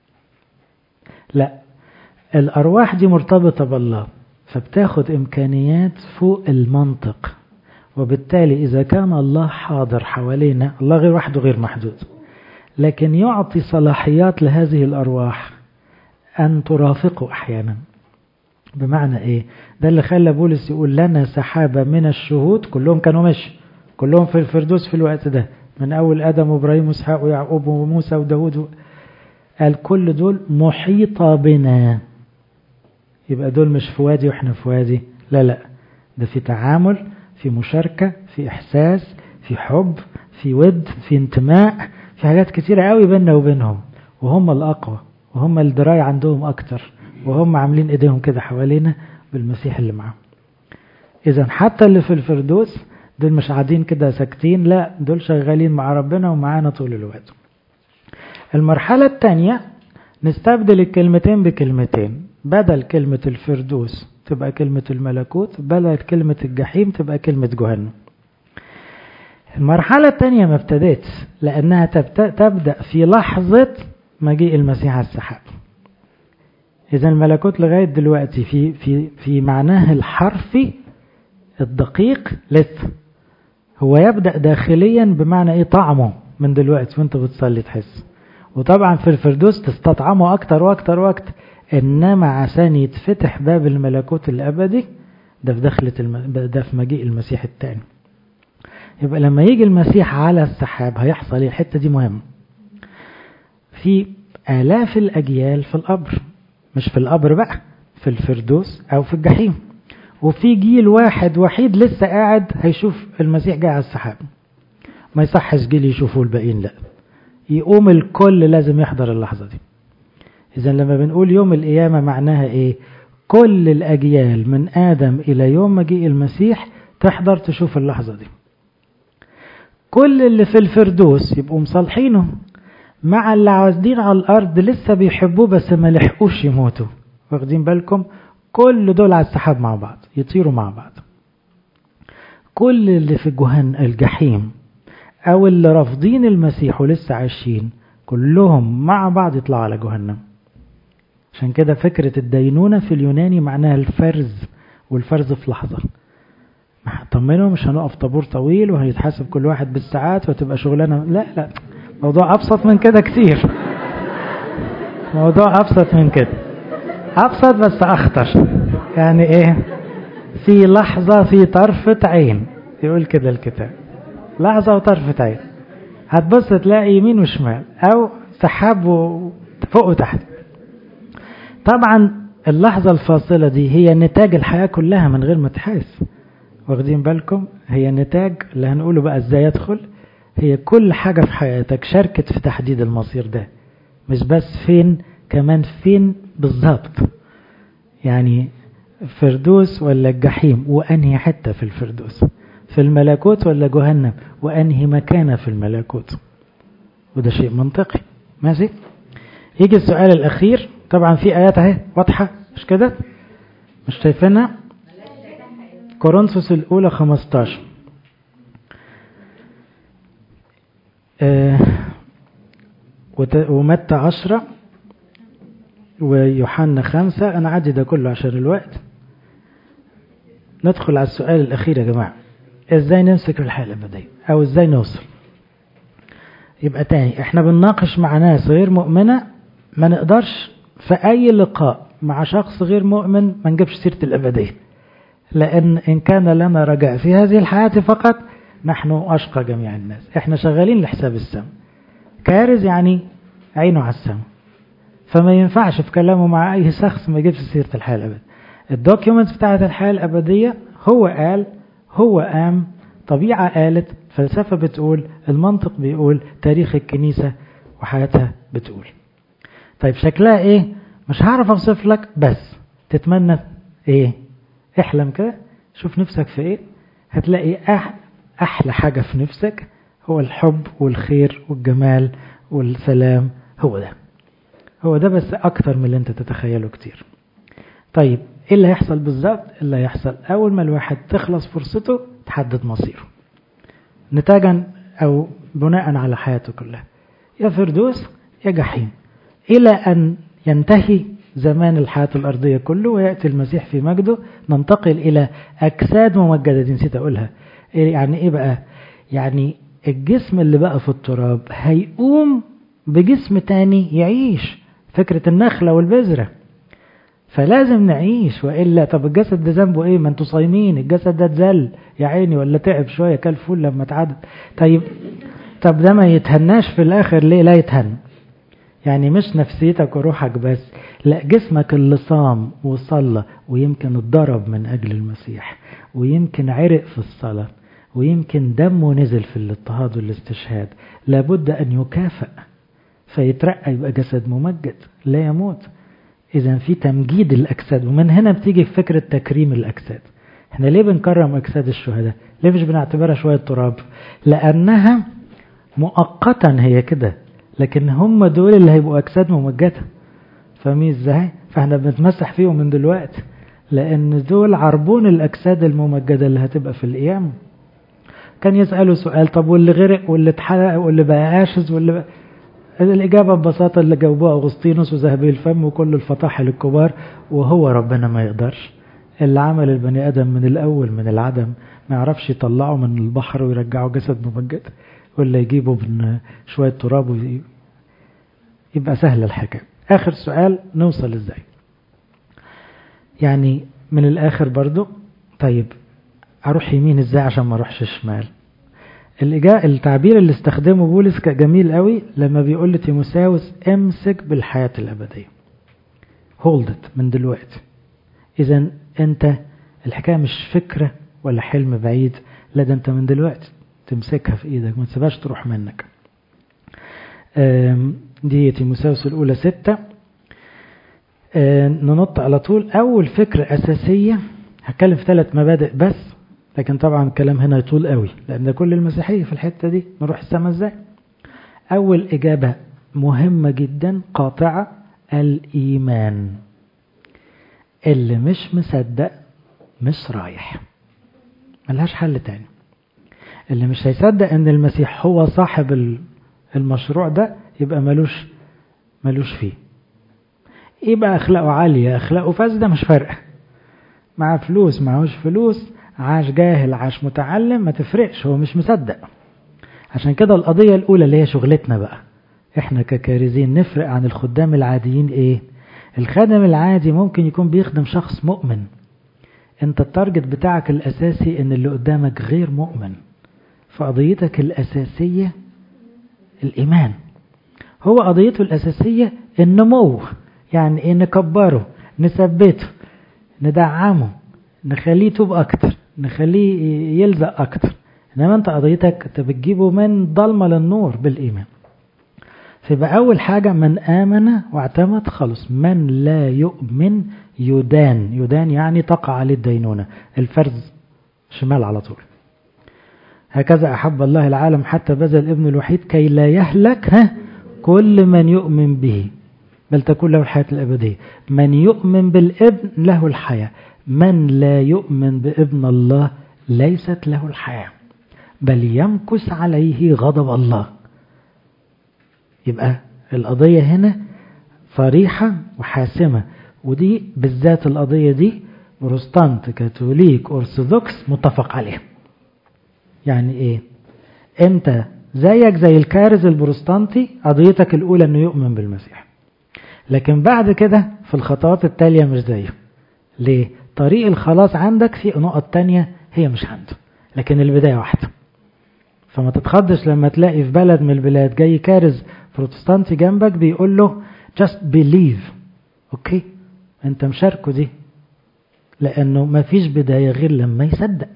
لا الأرواح دي مرتبطة بالله فبتاخد إمكانيات فوق المنطق وبالتالي إذا كان الله حاضر حوالينا الله غير وحده غير محدود لكن يعطي صلاحيات لهذه الأرواح أن ترافقه أحيانا بمعنى إيه ده اللي خلى بولس يقول لنا سحابة من الشهود كلهم كانوا مشي كلهم في الفردوس في الوقت ده من أول آدم وإبراهيم وإسحاق ويعقوب وموسى وداود قال كل دول محيطة بنا يبقى دول مش في وادي وإحنا في وادي لا لا ده في تعامل في مشاركة في إحساس في حب في ود في انتماء في حاجات كتيرة قوي بيننا وبينهم وهم الأقوى وهم الدراية عندهم أكتر وهم عاملين إيديهم كده حوالينا بالمسيح اللي معاهم إذا حتى اللي في الفردوس دول مش قاعدين كده ساكتين لا دول شغالين مع ربنا ومعانا طول الوقت المرحلة الثانية نستبدل الكلمتين بكلمتين بدل كلمة الفردوس تبقى كلمة الملكوت بدل كلمة الجحيم تبقى كلمة جهنم المرحلة الثانية ما ابتدتش لأنها تبدأ في لحظة مجيء المسيح على السحاب إذا الملكوت لغاية دلوقتي في في في معناه الحرفي الدقيق لسه هو يبدأ داخليا بمعنى ايه طعمه من دلوقتي وانت بتصلي تحس وطبعا في الفردوس تستطعمه اكتر واكتر واكتر انما عشان يتفتح باب الملكوت الابدي ده في دخلة الم... ده في مجيء المسيح الثاني يبقى لما يجي المسيح على السحاب هيحصل الحتة دي مهمة في آلاف الأجيال في القبر مش في القبر بقى في الفردوس أو في الجحيم وفي جيل واحد وحيد لسه قاعد هيشوف المسيح جاي على السحاب ما يصحش جيل يشوفوا الباقيين لا يقوم الكل لازم يحضر اللحظة دي إذا لما بنقول يوم القيامة معناها إيه كل الأجيال من آدم إلى يوم مجيء المسيح تحضر تشوف اللحظة دي كل اللي في الفردوس يبقوا مصالحينه مع اللي عاوزين على الأرض لسه بيحبوه بس ما لحقوش يموتوا واخدين بالكم كل دول على السحاب مع بعض يطيروا مع بعض كل اللي في جهن الجحيم أو اللي رافضين المسيح ولسه عايشين كلهم مع بعض يطلعوا على جهنم عشان كده فكرة الدينونة في اليوناني معناها الفرز والفرز في لحظة طمنوا مش هنقف طابور طويل وهيتحاسب كل واحد بالساعات وتبقى شغلانة لا لا موضوع أبسط من كده كتير موضوع أبسط من كده أبسط بس أخطر يعني إيه في لحظة في طرفة عين يقول كده الكتاب لحظة وطرفة عين هتبص تلاقي يمين وشمال أو سحاب فوق وتحت طبعا اللحظة الفاصلة دي هي نتاج الحياة كلها من غير ما تحس واخدين بالكم هي نتاج اللي هنقوله بقى ازاي يدخل هي كل حاجة في حياتك شاركت في تحديد المصير ده مش بس فين كمان فين بالظبط يعني فردوس ولا الجحيم وأنهي حتة في الفردوس في الملكوت ولا جهنم وأنهي مكانة في الملكوت وده شيء منطقي ماشي يجي السؤال الأخير طبعا في آيات اهي واضحة مش كده مش شايفينها كورنثوس الأولى 15 آه ومتى عشرة ويوحنا خمسة أنا عدي ده كله عشان الوقت ندخل على السؤال الأخير يا جماعة إزاي نمسك الحياة الأبدية أو إزاي نوصل يبقى تاني إحنا بنناقش مع ناس غير مؤمنة ما نقدرش في أي لقاء مع شخص غير مؤمن ما نجيبش سيرة الأبدية لأن إن كان لنا رجاء في هذه الحياة فقط نحن أشقى جميع الناس إحنا شغالين لحساب السماء كارز يعني عينه على السماء فما ينفعش في كلامه مع أي شخص ما يجيبش سيرة الحياة الأبدية الدوكيومنتس بتاعت الحياة الأبدية هو قال هو قام طبيعة قالت فلسفة بتقول المنطق بيقول تاريخ الكنيسة وحياتها بتقول طيب شكلها ايه مش هعرف اوصف لك بس تتمنى ايه احلم كده شوف نفسك في ايه هتلاقي أح احلى حاجة في نفسك هو الحب والخير والجمال والسلام هو ده هو ده بس اكتر من اللي انت تتخيله كتير طيب ايه اللي هيحصل بالظبط اللي هيحصل اول ما الواحد تخلص فرصته تحدد مصيره نتاجا او بناء على حياته كلها يا فردوس يا جحيم الى ان ينتهي زمان الحياة الأرضية كله ويأتي المسيح في مجده ننتقل إلى أجساد ممجدة دي نسيت أقولها يعني إيه بقى يعني الجسم اللي بقى في التراب هيقوم بجسم تاني يعيش فكرة النخلة والبذرة فلازم نعيش وإلا طب الجسد ده ذنبه إيه ما انتوا صايمين الجسد ده اتذل يا عيني ولا تعب شوية كل فول لما اتعدد طيب طب ده ما يتهناش في الآخر ليه لا يتهن يعني مش نفسيتك وروحك بس لا جسمك اللي صام وصلى ويمكن اتضرب من أجل المسيح ويمكن عرق في الصلاة ويمكن دمه نزل في الاضطهاد والاستشهاد لابد أن يكافئ فيترقى يبقى جسد ممجد لا يموت إذا في تمجيد الأجساد ومن هنا بتيجي فكرة تكريم الأجساد احنا ليه بنكرم أجساد الشهداء ليه مش بنعتبرها شوية تراب لأنها مؤقتا هي كده لكن هم دول اللي هيبقوا أجساد ممجدة فاهمين ازاي فاحنا بنتمسح فيهم من دلوقتي لأن دول عربون الأجساد الممجدة اللي هتبقى في القيامة كان يسألوا سؤال طب واللي غرق واللي اتحرق واللي بقى آشز واللي بقى الإجابة ببساطة اللي جاوبوها أغسطينوس وذهبي الفم وكل الفطاحل الكبار وهو ربنا ما يقدرش اللي عمل البني آدم من الأول من العدم ما يعرفش يطلعه من البحر ويرجعه جسد ممجد ولا يجيبه من شوية تراب وي... يبقى سهل الحكاية آخر سؤال نوصل إزاي يعني من الآخر برضو طيب أروح يمين إزاي عشان ما أروحش شمال الإجاء التعبير اللي استخدمه بولس جميل قوي لما بيقول لتيموساوس امسك بالحياة الأبدية hold it من دلوقتي إذا أنت الحكاية مش فكرة ولا حلم بعيد لا ده أنت من دلوقتي تمسكها في إيدك ما تسيبهاش تروح منك دي تيموساوس الأولى ستة ننط على طول أول فكرة أساسية هتكلم في ثلاث مبادئ بس لكن طبعا الكلام هنا يطول قوي لأن كل المسيحية في الحتة دي نروح السما ازاي أول إجابة مهمة جدا قاطعة الإيمان اللي مش مصدق مش رايح ملهاش حل تاني اللي مش هيصدق ان المسيح هو صاحب المشروع ده يبقى ملوش ملوش فيه يبقى اخلاقه عالية اخلاقه فاسدة مش فارقة مع فلوس معهوش فلوس عاش جاهل عاش متعلم ما تفرقش هو مش مصدق عشان كده القضية الأولى اللي هي شغلتنا بقى احنا ككارزين نفرق عن الخدام العاديين ايه الخادم العادي ممكن يكون بيخدم شخص مؤمن انت التارجت بتاعك الأساسي ان اللي قدامك غير مؤمن فقضيتك الأساسية الإيمان هو قضيته الأساسية النمو يعني ايه نكبره نثبته ندعمه نخليه يتوب أكتر نخليه يلزق أكتر إنما أنت قضيتك أنت بتجيبه من ضلمة للنور بالإيمان فيبقى أول حاجة من آمن واعتمد خلص من لا يؤمن يدان يدان يعني تقع عليه الدينونة الفرز شمال على طول هكذا أحب الله العالم حتى بذل ابن الوحيد كي لا يهلك ها كل من يؤمن به بل تكون له الحياة الأبدية من يؤمن بالابن له الحياة من لا يؤمن بابن الله ليست له الحياة بل يمكس عليه غضب الله يبقى القضية هنا صريحة وحاسمة ودي بالذات القضية دي بروستانت كاثوليك أرثوذكس متفق عليها يعني ايه انت زيك زي الكارز البروستانتي قضيتك الأولى انه يؤمن بالمسيح لكن بعد كده في الخطوات التالية مش زيه ليه طريق الخلاص عندك في نقط تانية هي مش عنده لكن البداية واحدة فما تتخضش لما تلاقي في بلد من البلاد جاي كارز بروتستانتي جنبك بيقول له just believe اوكي انت مشاركه دي لانه ما فيش بداية غير لما يصدق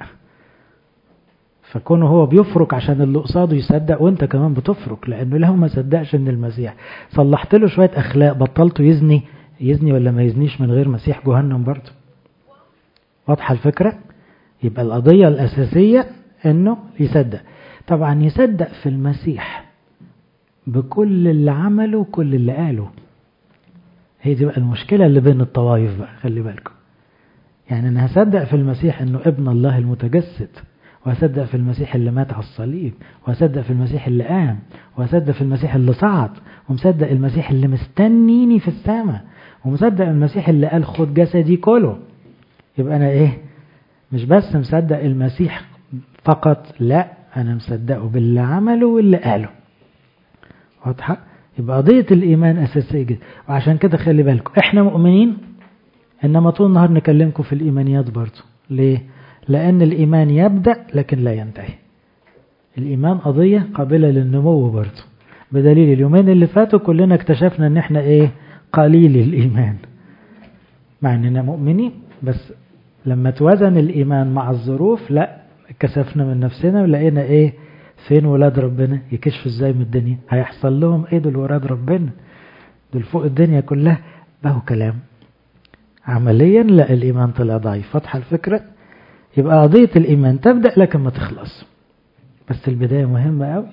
فكونه هو بيفرك عشان اللي قصاده يصدق وانت كمان بتفرك لانه لو ما صدقش ان المسيح صلحت له شوية اخلاق بطلته يزني يزني ولا ما يزنيش من غير مسيح جهنم برضه واضحة الفكرة يبقى القضية الأساسية انه يصدق طبعا يصدق في المسيح بكل اللي عمله وكل اللي قاله هي دي بقى المشكلة اللي بين الطوائف بقى خلي بالكم يعني انا هصدق في المسيح انه ابن الله المتجسد وهصدق في المسيح اللي مات على الصليب وهصدق في المسيح اللي قام وهصدق في المسيح اللي صعد ومصدق المسيح اللي مستنيني في السماء ومصدق المسيح اللي قال خد جسدي كله يبقى انا ايه مش بس مصدق المسيح فقط لا انا مصدقه باللي عمله واللي قاله واضحة يبقى قضية الإيمان أساسية جدا وعشان كده خلي بالكم إحنا مؤمنين إنما طول النهار نكلمكم في الإيمانيات برضه ليه؟ لأن الإيمان يبدأ لكن لا ينتهي الإيمان قضية قابلة للنمو برضه بدليل اليومين اللي فاتوا كلنا اكتشفنا إن إحنا إيه قليل الإيمان مع إننا مؤمنين بس لما توازن الإيمان مع الظروف لا كسفنا من نفسنا ولقينا إيه فين ولاد ربنا يكشفوا ازاي من الدنيا هيحصل لهم ايه دول ولاد ربنا دول فوق الدنيا كلها بهو كلام عمليا لا الايمان طلع ضعيف واضحه الفكره يبقى قضيه الايمان تبدا لكن ما تخلص بس البدايه مهمه قوي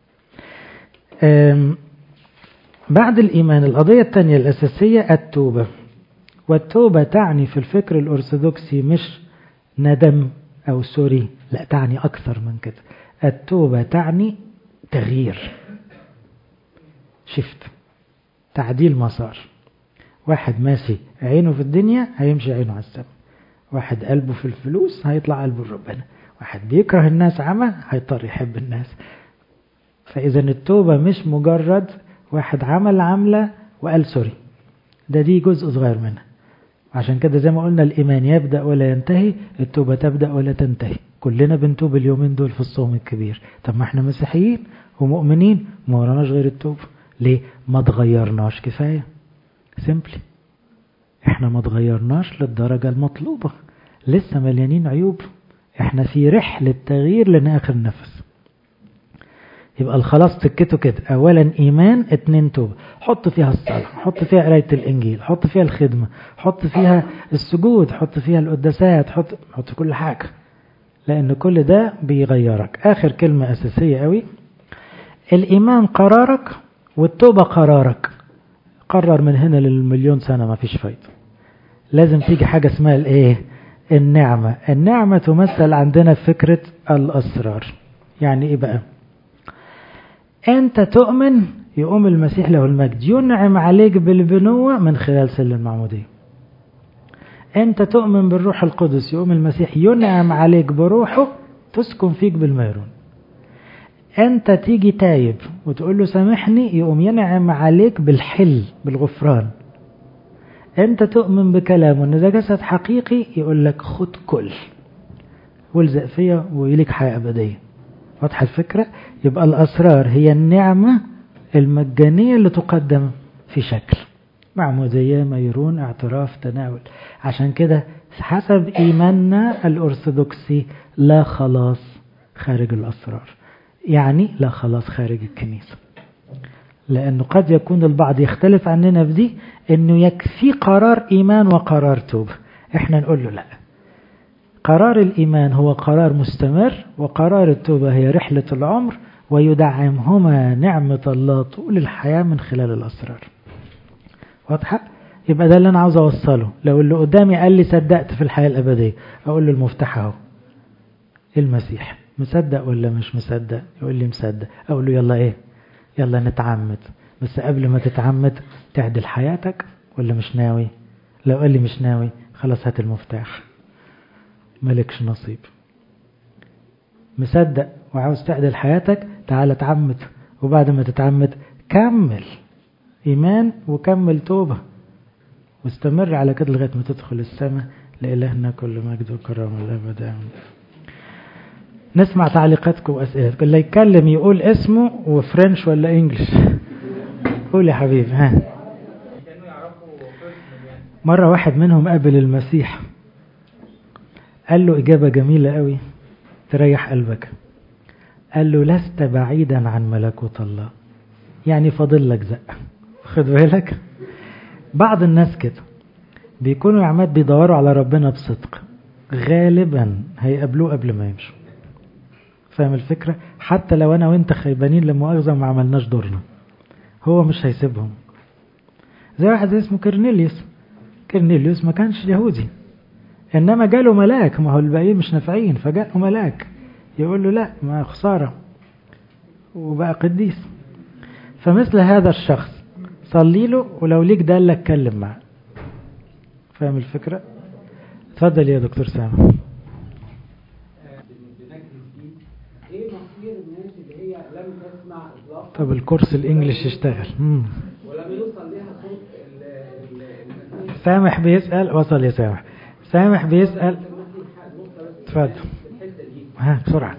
بعد الايمان القضيه الثانيه الاساسيه التوبه والتوبه تعني في الفكر الارثوذكسي مش ندم او سوري لا تعني اكثر من كده التوبة تعني تغيير شفت تعديل مسار واحد ماشي عينه في الدنيا هيمشي عينه على السماء واحد قلبه في الفلوس هيطلع قلبه لربنا واحد بيكره الناس عمى هيضطر يحب الناس فإذا التوبة مش مجرد واحد عمل عملة وقال سوري ده دي جزء صغير منها عشان كده زي ما قلنا الإيمان يبدأ ولا ينتهي التوبة تبدأ ولا تنتهي كلنا بنتوب اليومين دول في الصوم الكبير طب ما احنا مسيحيين ومؤمنين ما وراناش غير التوبة ليه ما تغيرناش كفاية سيمبلي احنا ما تغيرناش للدرجة المطلوبة لسه مليانين عيوب احنا في رحلة تغيير لآخر نفس يبقى الخلاص سكته كده اولا ايمان اتنين توبة حط فيها الصلاة حط فيها قراية الانجيل حط فيها الخدمة حط فيها السجود حط فيها القداسات حط حط كل حاجة لأن كل ده بيغيرك آخر كلمة أساسية قوي الإيمان قرارك والتوبة قرارك قرر من هنا للمليون سنة ما فيش فايدة لازم تيجي حاجة اسمها الايه النعمة النعمة تمثل عندنا في فكرة الأسرار يعني ايه بقى انت تؤمن يقوم المسيح له المجد ينعم عليك بالبنوة من خلال سل المعمودية انت تؤمن بالروح القدس يقوم المسيح ينعم عليك بروحه تسكن فيك بالميرون انت تيجي تايب وتقول له سامحني يقوم ينعم عليك بالحل بالغفران انت تؤمن بكلامه ان ده جسد حقيقي يقول لك خد كل والزق فيا ويليك حياة أبدية واضحة الفكرة يبقى الأسرار هي النعمة المجانية اللي تقدم في شكل معمودية ميرون اعتراف تناول عشان كده حسب إيماننا الأرثوذكسي لا خلاص خارج الأسرار يعني لا خلاص خارج الكنيسة لأنه قد يكون البعض يختلف عننا في دي أنه يكفي قرار إيمان وقرار توبة إحنا نقول له لا قرار الإيمان هو قرار مستمر وقرار التوبة هي رحلة العمر ويدعمهما نعمة الله طول الحياة من خلال الأسرار واضحة؟ يبقى ده اللي أنا عاوز أوصله لو اللي قدامي قال لي صدقت في الحياة الأبدية أقول له المفتاح أهو المسيح مصدق ولا مش مصدق يقول لي مصدق أقول له يلا إيه يلا نتعمد بس قبل ما تتعمد تعدل حياتك ولا مش ناوي لو قال لي مش ناوي خلاص هات المفتاح مالكش نصيب مصدق وعاوز تعدل حياتك تعال اتعمد وبعد ما تتعمد كمل إيمان وكمل توبة واستمر على كده لغاية ما تدخل السماء لإلهنا كل مجد وكرم الأبد آمين نسمع تعليقاتكم وأسئلتكم اللي يتكلم يقول اسمه وفرنش ولا انجلش قول يا حبيبي ها مرة واحد منهم قابل المسيح قال له إجابة جميلة قوي تريح قلبك قال له لست بعيدا عن ملكوت الله يعني فاضل لك زق خد بالك بعض الناس كده بيكونوا يا عماد بيدوروا على ربنا بصدق غالبا هيقابلوه قبل ما يمشوا فاهم الفكرة حتى لو أنا وأنت خيبانين لمؤاخذة ما عملناش دورنا هو مش هيسيبهم زي واحد اسمه كرنيليوس كرنيليوس ما كانش يهودي إنما جاله ملاك ما هو الباقيين مش نافعين فجاءه ملاك يقول له لا ما خسارة وبقى قديس فمثل هذا الشخص صلي له ولو ليك دالة اتكلم معاه فاهم الفكرة اتفضل يا دكتور سامح طب الكورس الانجليش يشتغل مم. ولم يوصل لها صوت سامح بيسأل وصل يا سامح سامح بيسأل اتفضل ها بسرعة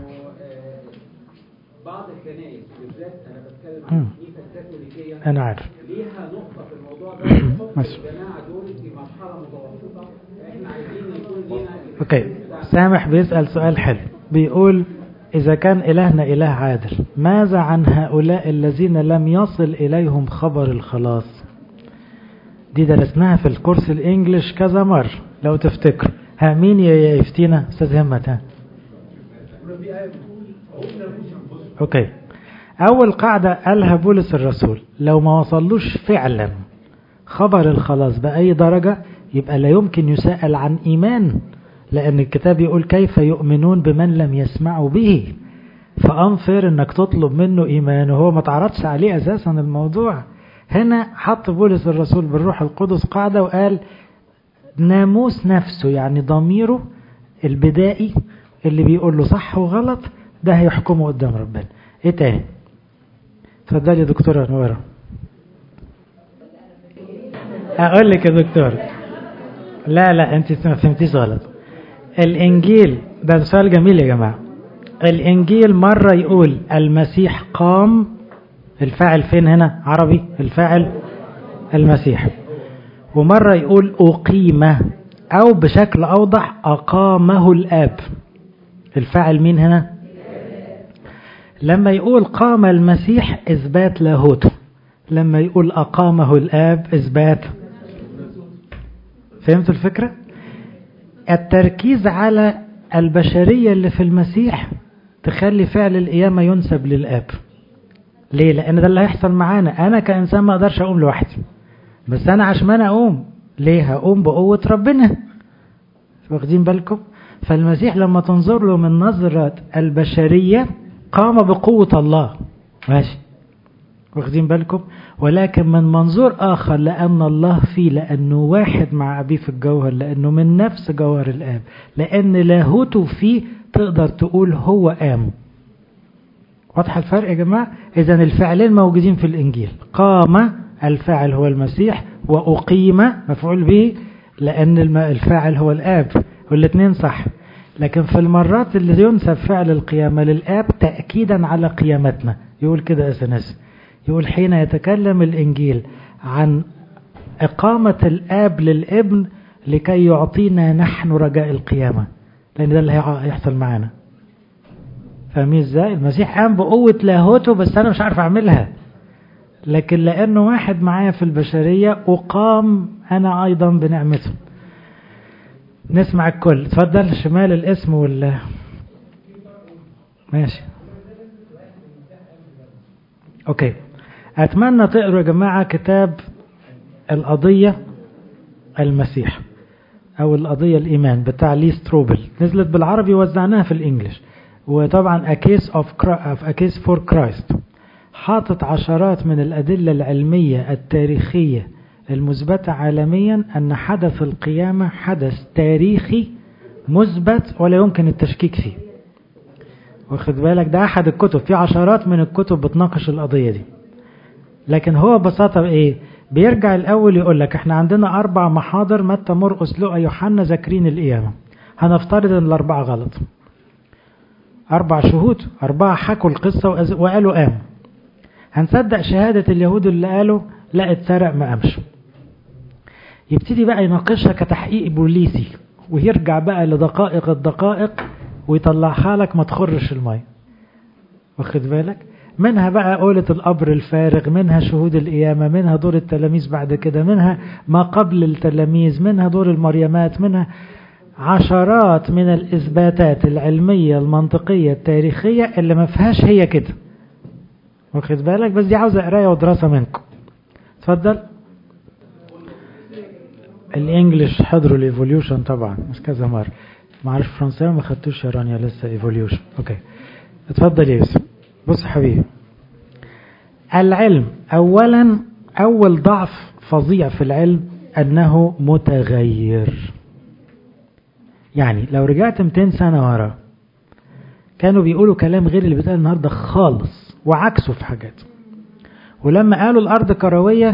بعض الكنائس بالذات انا بتكلم عن مم. الكنيسه الكاثوليكيه انا عارف ليها نقطه في الموضوع ده بتحط ماشي. الجماعه دول في مرحله متوسطه فاحنا عايزين يكون لينا اوكي سامح بيسأل سؤال حلو بيقول إذا كان إلهنا إله عادل ماذا عن هؤلاء الذين لم يصل إليهم خبر الخلاص دي درسناها في الكورس الإنجليش كذا مرة لو تفتكر ها مين ي- يفتينا أستاذ همت ها أوكي أول قاعدة قالها بولس الرسول لو ما وصلوش فعلا خبر الخلاص بأي درجة يبقى لا يمكن يسأل عن إيمان لأن الكتاب يقول كيف يؤمنون بمن لم يسمعوا به فأنفر أنك تطلب منه إيمان وهو ما تعرضش عليه أساسا الموضوع هنا حط بولس الرسول بالروح القدس قاعدة وقال ناموس نفسه يعني ضميره البدائي اللي بيقول له صح وغلط ده هيحكمه قدام ربنا ايه تاني اتفضلي يا دكتورة نوارة اقول لك يا دكتور لا لا انت ما فهمتيش غلط الانجيل ده سؤال جميل يا جماعة الانجيل مرة يقول المسيح قام الفاعل فين هنا عربي الفاعل المسيح ومرة يقول أقيم أو بشكل أوضح أقامه الآب الفاعل مين هنا لما يقول قام المسيح إثبات لاهوته لما يقول أقامه الآب إثبات فهمت الفكرة التركيز على البشرية اللي في المسيح تخلي فعل القيامة ينسب للآب ليه لان ده اللي هيحصل معانا انا كانسان ما اقدرش اقوم لوحدي بس انا عشان اقوم ليه هقوم بقوة ربنا واخدين بالكم فالمسيح لما تنظر له من نظرة البشرية قام بقوة الله ماشي واخدين بالكم ولكن من منظور آخر لأن الله فيه لأنه واحد مع أبيه في الجوهر لأنه من نفس جوهر الآب لأن لاهوته فيه تقدر تقول هو قام واضح الفرق يا جماعة إذا الفعلين موجودين في الإنجيل قام الفاعل هو المسيح وأقيم مفعول به لأن الفاعل هو الآب والاثنين صح لكن في المرات اللي ينسب فعل القيامة للآب تأكيدا على قيامتنا يقول كده أسنس يقول حين يتكلم الإنجيل عن إقامة الآب للابن لكي يعطينا نحن رجاء القيامة لأن ده اللي هيحصل معانا فاهمين ازاي المسيح قام بقوة لاهوته بس أنا مش عارف أعملها لكن لأنه واحد معايا في البشرية أقام أنا أيضا بنعمته نسمع الكل اتفضل شمال الاسم ولا ماشي اوكي اتمنى تقروا يا جماعة كتاب القضية المسيح او القضية الايمان بتاع لي ستروبل نزلت بالعربي وزعناها في الانجليش وطبعا a case of a case for Christ حاطط عشرات من الأدلة العلمية التاريخية المثبتة عالميا أن حدث القيامة حدث تاريخي مثبت ولا يمكن التشكيك فيه واخد بالك ده أحد الكتب في عشرات من الكتب بتناقش القضية دي لكن هو ببساطة إيه بيرجع الأول يقول لك احنا عندنا أربع محاضر متى مرقس لقى يوحنا ذاكرين القيامة هنفترض ان الأربعة غلط أربع شهود أربعة حكوا القصة وقالوا قام هنصدق شهادة اليهود اللي قالوا لا اتسرق ما قامش يبتدي بقى يناقشها كتحقيق بوليسي ويرجع بقى لدقائق الدقائق ويطلعها لك ما تخرش المية واخد بالك منها بقى قولة القبر الفارغ منها شهود القيامة منها دور التلاميذ بعد كده منها ما قبل التلاميذ منها دور المريمات منها عشرات من الإثباتات العلمية المنطقية التاريخية اللي ما فيهاش هي كده واخد بالك بس دي عاوزة قراية ودراسة منكم اتفضل الانجليش حضروا الايفوليوشن طبعا مش كذا مرة ما عارف فرنساوي ما خدتوش يا رانيا لسه ايفوليوشن اوكي اتفضل يا يوسف بص حبيبي العلم اولا اول ضعف فظيع في العلم انه متغير يعني لو رجعت 200 سنة ورا كانوا بيقولوا كلام غير اللي بيتقال النهارده خالص وعكسه في حاجات ولما قالوا الارض كرويه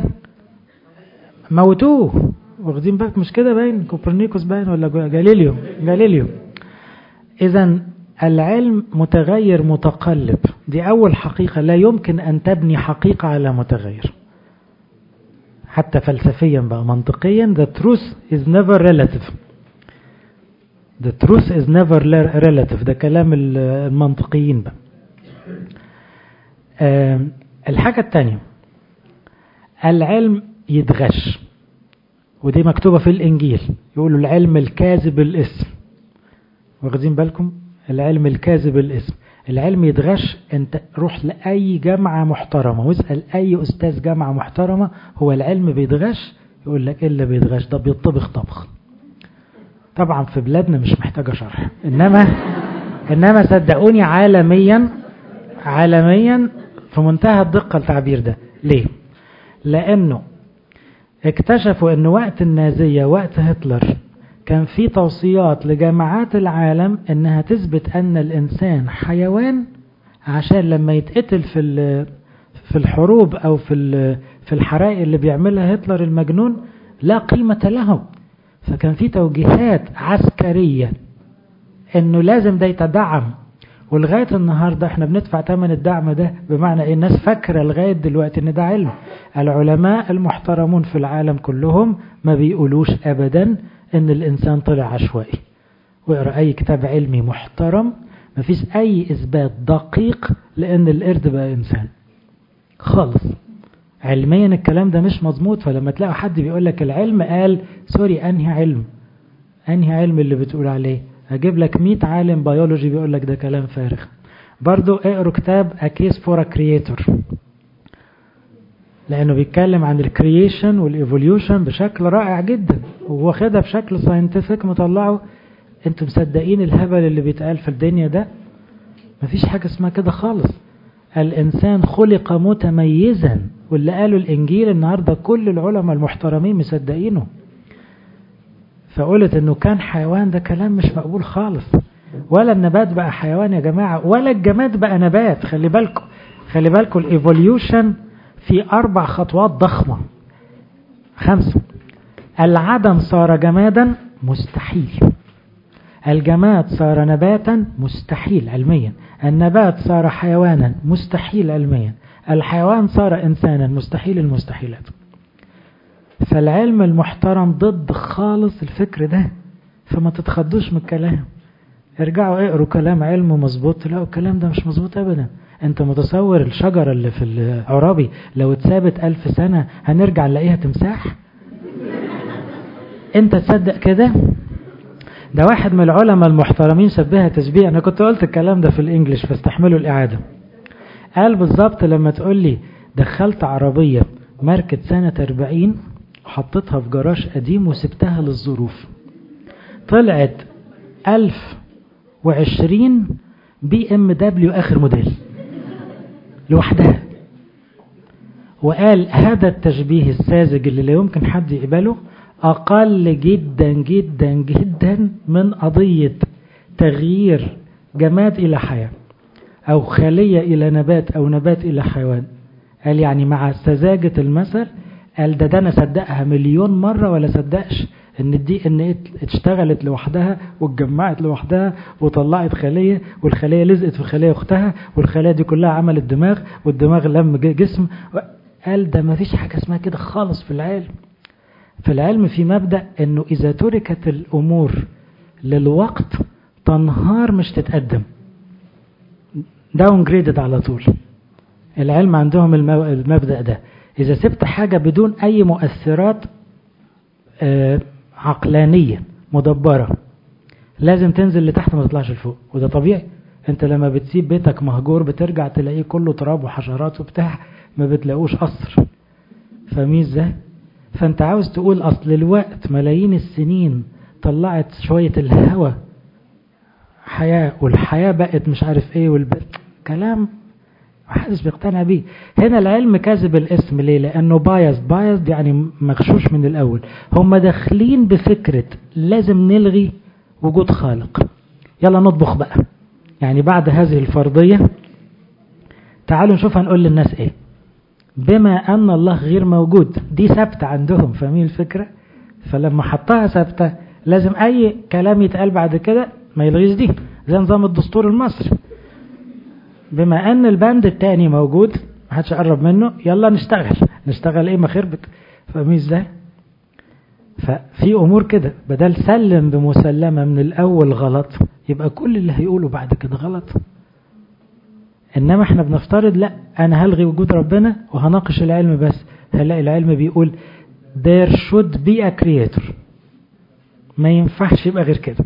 موتوه واخدين بالك مش كده باين كوبرنيكوس باين ولا جاليليو جاليليو اذا العلم متغير متقلب دي اول حقيقه لا يمكن ان تبني حقيقه على متغير حتى فلسفيا بقى منطقيا the truth is never relative the truth is never relative ده كلام المنطقيين بقى الحاجة الثانية العلم يتغش ودي مكتوبة في الإنجيل يقولوا العلم الكاذب الاسم واخدين بالكم العلم الكاذب الاسم العلم يتغش انت روح لأي جامعة محترمة واسأل أي أستاذ جامعة محترمة هو العلم بيتغش يقول لك إيه اللي بيتغش ده بيطبخ طبخ طبعا في بلادنا مش محتاجة شرح إنما إنما صدقوني عالميا عالميا في منتهى الدقة التعبير ده ليه لأنه اكتشفوا أن وقت النازية وقت هتلر كان في توصيات لجامعات العالم أنها تثبت أن الإنسان حيوان عشان لما يتقتل في في الحروب أو في في الحرائق اللي بيعملها هتلر المجنون لا قيمة له فكان في توجيهات عسكرية أنه لازم ده يتدعم ولغاية النهاردة احنا بندفع ثمن الدعم ده بمعنى ايه الناس فاكرة لغاية دلوقتي ان ده علم العلماء المحترمون في العالم كلهم ما بيقولوش ابدا ان الانسان طلع عشوائي واقرا اي كتاب علمي محترم ما فيش اي اثبات دقيق لان القرد بقى انسان خالص علميا الكلام ده مش مظبوط فلما تلاقوا حد بيقول لك العلم قال سوري انهي علم انهي علم اللي بتقول عليه هجيب لك 100 عالم بيولوجي بيقول لك ده كلام فارغ برضو اقروا كتاب A Case for a Creator لانه بيتكلم عن الكرييشن والايفوليوشن بشكل رائع جدا واخدها بشكل ساينتفك مطلعه انتوا مصدقين الهبل اللي بيتقال في الدنيا ده مفيش حاجة اسمها كده خالص الإنسان خلق متميزا واللي قالوا الإنجيل النهاردة كل العلماء المحترمين مصدقينه فقلت انه كان حيوان ده كلام مش مقبول خالص ولا النبات بقى حيوان يا جماعة ولا الجماد بقى نبات خلي بالكم خلي بالكم الايفوليوشن في اربع خطوات ضخمة خمسة العدم صار جمادا مستحيل الجماد صار نباتا مستحيل علميا النبات صار حيوانا مستحيل علميا الحيوان صار إنسانا مستحيل المستحيلات فالعلم المحترم ضد خالص الفكر ده فما تتخضوش من الكلام ارجعوا اقروا كلام علم مظبوط تلاقوا الكلام ده مش مظبوط ابدا انت متصور الشجرة اللي في العرابي لو اتثابت الف سنة هنرجع نلاقيها تمساح انت تصدق كده ده واحد من العلماء المحترمين شبهها تشبيه انا كنت قلت الكلام ده في الانجليش فاستحملوا الاعادة قال بالظبط لما تقول لي دخلت عربية ماركة سنة 40 وحطيتها في جراج قديم وسبتها للظروف طلعت 1020 بي ام دبليو اخر موديل لوحدها وقال هذا التشبيه الساذج اللي لا يمكن حد يقبله أقل جدا جدا جدا من قضية تغيير جماد إلى حياة أو خلية إلى نبات أو نبات إلى حيوان قال يعني مع سذاجة المثل قال ده ده أنا صدقها مليون مرة ولا صدقش ان الدي ان اشتغلت لوحدها واتجمعت لوحدها وطلعت خليه والخليه لزقت في خليه اختها والخليه دي كلها عملت دماغ والدماغ لم جسم قال ده ما فيش حاجه اسمها كده خالص في العلم في العلم في مبدا انه اذا تركت الامور للوقت تنهار مش تتقدم داون جريدد على طول العلم عندهم المبدا ده اذا سبت حاجه بدون اي مؤثرات آه عقلانية مدبرة لازم تنزل لتحت ما تطلعش لفوق وده طبيعي انت لما بتسيب بيتك مهجور بترجع تلاقيه كله تراب وحشرات وبتاع ما بتلاقوش قصر فاهمين ازاي فانت عاوز تقول اصل الوقت ملايين السنين طلعت شوية الهوى حياة والحياة بقت مش عارف ايه والب... كلام محدش بيقتنع بيه هنا العلم كاذب الاسم ليه لانه بايز بايز يعني مغشوش من الاول هم داخلين بفكرة لازم نلغي وجود خالق يلا نطبخ بقى يعني بعد هذه الفرضية تعالوا نشوف هنقول للناس ايه بما ان الله غير موجود دي ثابتة عندهم فاهمين الفكرة فلما حطها ثابتة لازم اي كلام يتقال بعد كده ما يلغيش دي زي نظام الدستور المصري بما ان البند التاني موجود محدش قرب منه يلا نشتغل نشتغل ايه ما خربت فاهمين ازاي ففي امور كده بدل سلم بمسلمه من الاول غلط يبقى كل اللي هيقوله بعد كده غلط انما احنا بنفترض لا انا هلغي وجود ربنا وهناقش العلم بس هنلاقي العلم بيقول there should be a creator ما ينفعش يبقى غير كده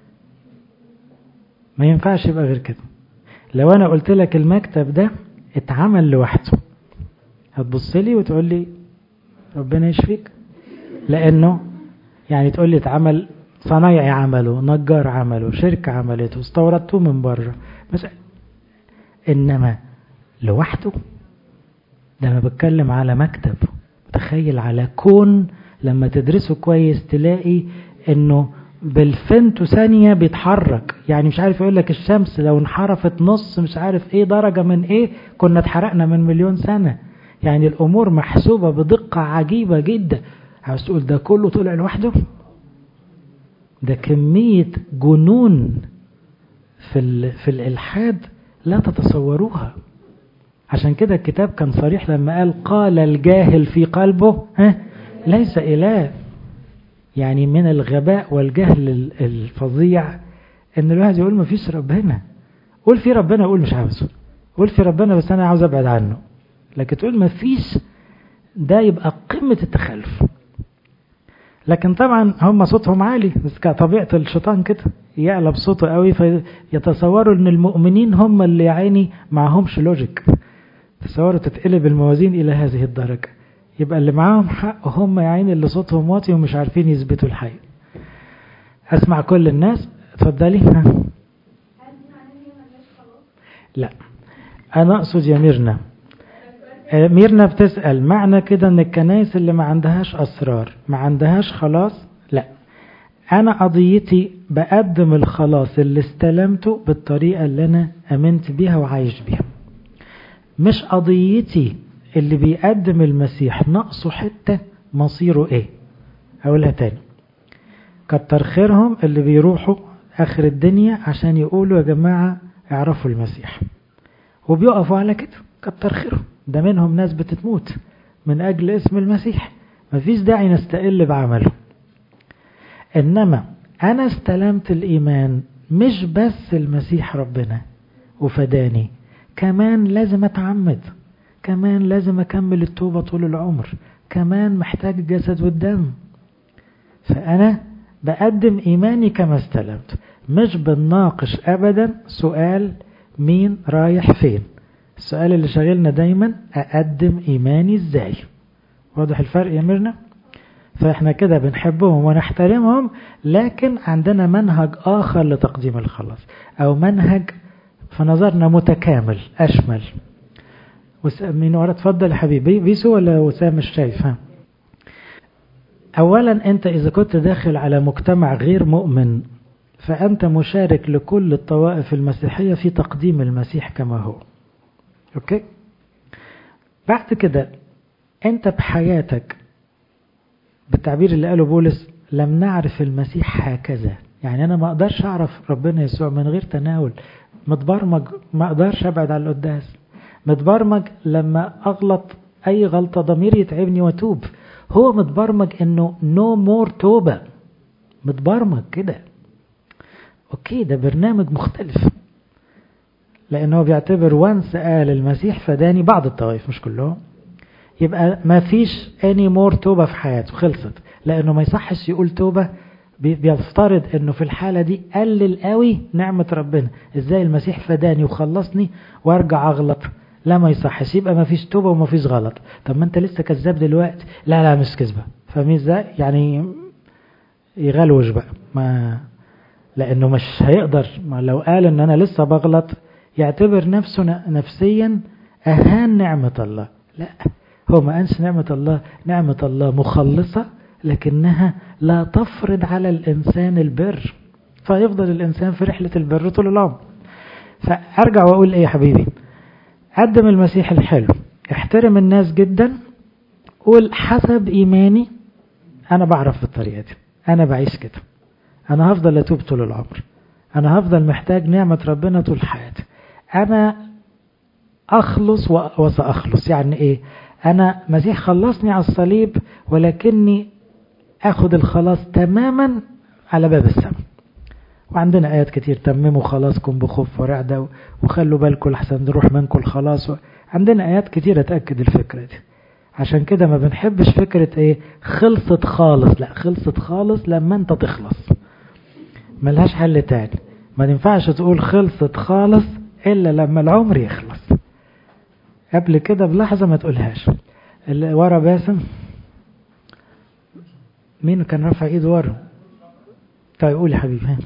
ما ينفعش يبقى غير كده لو انا قلت لك المكتب ده اتعمل لوحده هتبص لي وتقول لي ربنا يشفيك لانه يعني تقول لي اتعمل صنايعي عمله نجار عمله شركة عملته استوردته من بره بس انما لوحده ده انا بتكلم على مكتب تخيل على كون لما تدرسه كويس تلاقي انه بالفنتو ثانية بيتحرك يعني مش عارف يقول لك الشمس لو انحرفت نص مش عارف ايه درجة من ايه كنا اتحرقنا من مليون سنة يعني الامور محسوبة بدقة عجيبة جدا عاوز تقول ده كله طلع لوحده ده كمية جنون في, في الالحاد لا تتصوروها عشان كده الكتاب كان صريح لما قال قال الجاهل في قلبه ها ليس اله يعني من الغباء والجهل الفظيع ان الواحد يقول ما فيش ربنا قول في ربنا قول مش عاوزه قول في ربنا بس انا عاوز ابعد عنه لكن تقول ما فيش ده يبقى قمة التخلف لكن طبعا هم صوتهم عالي بس كطبيعة الشيطان كده يعلى بصوته قوي فيتصوروا ان المؤمنين هم اللي يعيني معهمش لوجيك تصوروا تتقلب الموازين إلى هذه الدرجة يبقى اللي معاهم حق هم يا عيني اللي صوتهم واطي ومش عارفين يثبتوا الحقيقة أسمع كل الناس اتفضلي لا أنا أقصد يا ميرنا ميرنا بتسأل معنى كده ان الكنائس اللي ما عندهاش أسرار ما عندهاش خلاص لا أنا قضيتي بقدم الخلاص اللي استلمته بالطريقة اللي أنا أمنت بيها وعايش بيها مش قضيتي اللي بيقدم المسيح نقصه حتة مصيره ايه أقولها تاني كتر خيرهم اللي بيروحوا آخر الدنيا عشان يقولوا يا جماعة اعرفوا المسيح وبيقفوا على كده كتر خيرهم ده منهم ناس بتتموت من أجل اسم المسيح مفيش داعي نستقل بعمله إنما أنا استلمت الإيمان مش بس المسيح ربنا وفداني كمان لازم أتعمد كمان لازم أكمل التوبة طول العمر كمان محتاج الجسد والدم فأنا بقدم إيماني كما استلمت مش بنناقش أبدا سؤال مين رايح فين السؤال اللي شاغلنا دايما أقدم إيماني إزاي واضح الفرق يا ميرنا فإحنا كده بنحبهم ونحترمهم لكن عندنا منهج آخر لتقديم الخلاص أو منهج في نظرنا متكامل أشمل مين ورا اتفضل يا حبيبي بيسو ولا وسام مش شايف ها أولا أنت إذا كنت داخل على مجتمع غير مؤمن فأنت مشارك لكل الطوائف المسيحية في تقديم المسيح كما هو أوكي بعد كده أنت بحياتك بالتعبير اللي قاله بولس لم نعرف المسيح هكذا يعني أنا ما أقدرش أعرف ربنا يسوع من غير تناول متبرمج ما أقدرش أبعد عن القداس متبرمج لما أغلط أي غلطة ضميري يتعبني وأتوب هو متبرمج إنه نو مور توبة متبرمج كده أوكي ده برنامج مختلف لأنه بيعتبر وانس قال المسيح فداني بعض الطوائف مش كلهم يبقى ما فيش اني مور توبة في حياته خلصت لأنه ما يصحش يقول توبة بيفترض انه في الحالة دي قلل قوي نعمة ربنا ازاي المسيح فداني وخلصني وارجع اغلط لا ما يصحش يبقى ما فيش توبة وما فيش غلط طب ما انت لسه كذاب دلوقتي لا لا مش كذبة فاهمين ازاي يعني يغلوش بقى ما لانه مش هيقدر ما لو قال ان انا لسه بغلط يعتبر نفسه نفسيا اهان نعمة الله لا هو ما قالش نعمة الله نعمة الله مخلصة لكنها لا تفرض على الإنسان البر فيفضل الإنسان في رحلة البر طول العمر فأرجع وأقول إيه يا حبيبي قدم المسيح الحلو احترم الناس جدا قول حسب إيماني أنا بعرف بالطريقة دي أنا بعيش كده أنا هفضل أتوب طول العمر أنا هفضل محتاج نعمة ربنا طول حياتي أنا أخلص وسأخلص يعني إيه أنا مسيح خلصني على الصليب ولكني أخذ الخلاص تماما على باب السماء وعندنا آيات كتير تمموا خلاصكم بخوف ورعدة وخلوا بالكم لحسن نروح منكم الخلاص عندنا آيات كتير تأكد الفكرة دي عشان كده ما بنحبش فكرة ايه خلصت خالص لا خلصت خالص لما انت تخلص ملهاش حل تاني ما ينفعش تقول خلصت خالص إلا لما العمر يخلص قبل كده بلحظة ما تقولهاش اللي ورا باسم مين كان رفع ايده ورا طيب قول يا حبيبي ها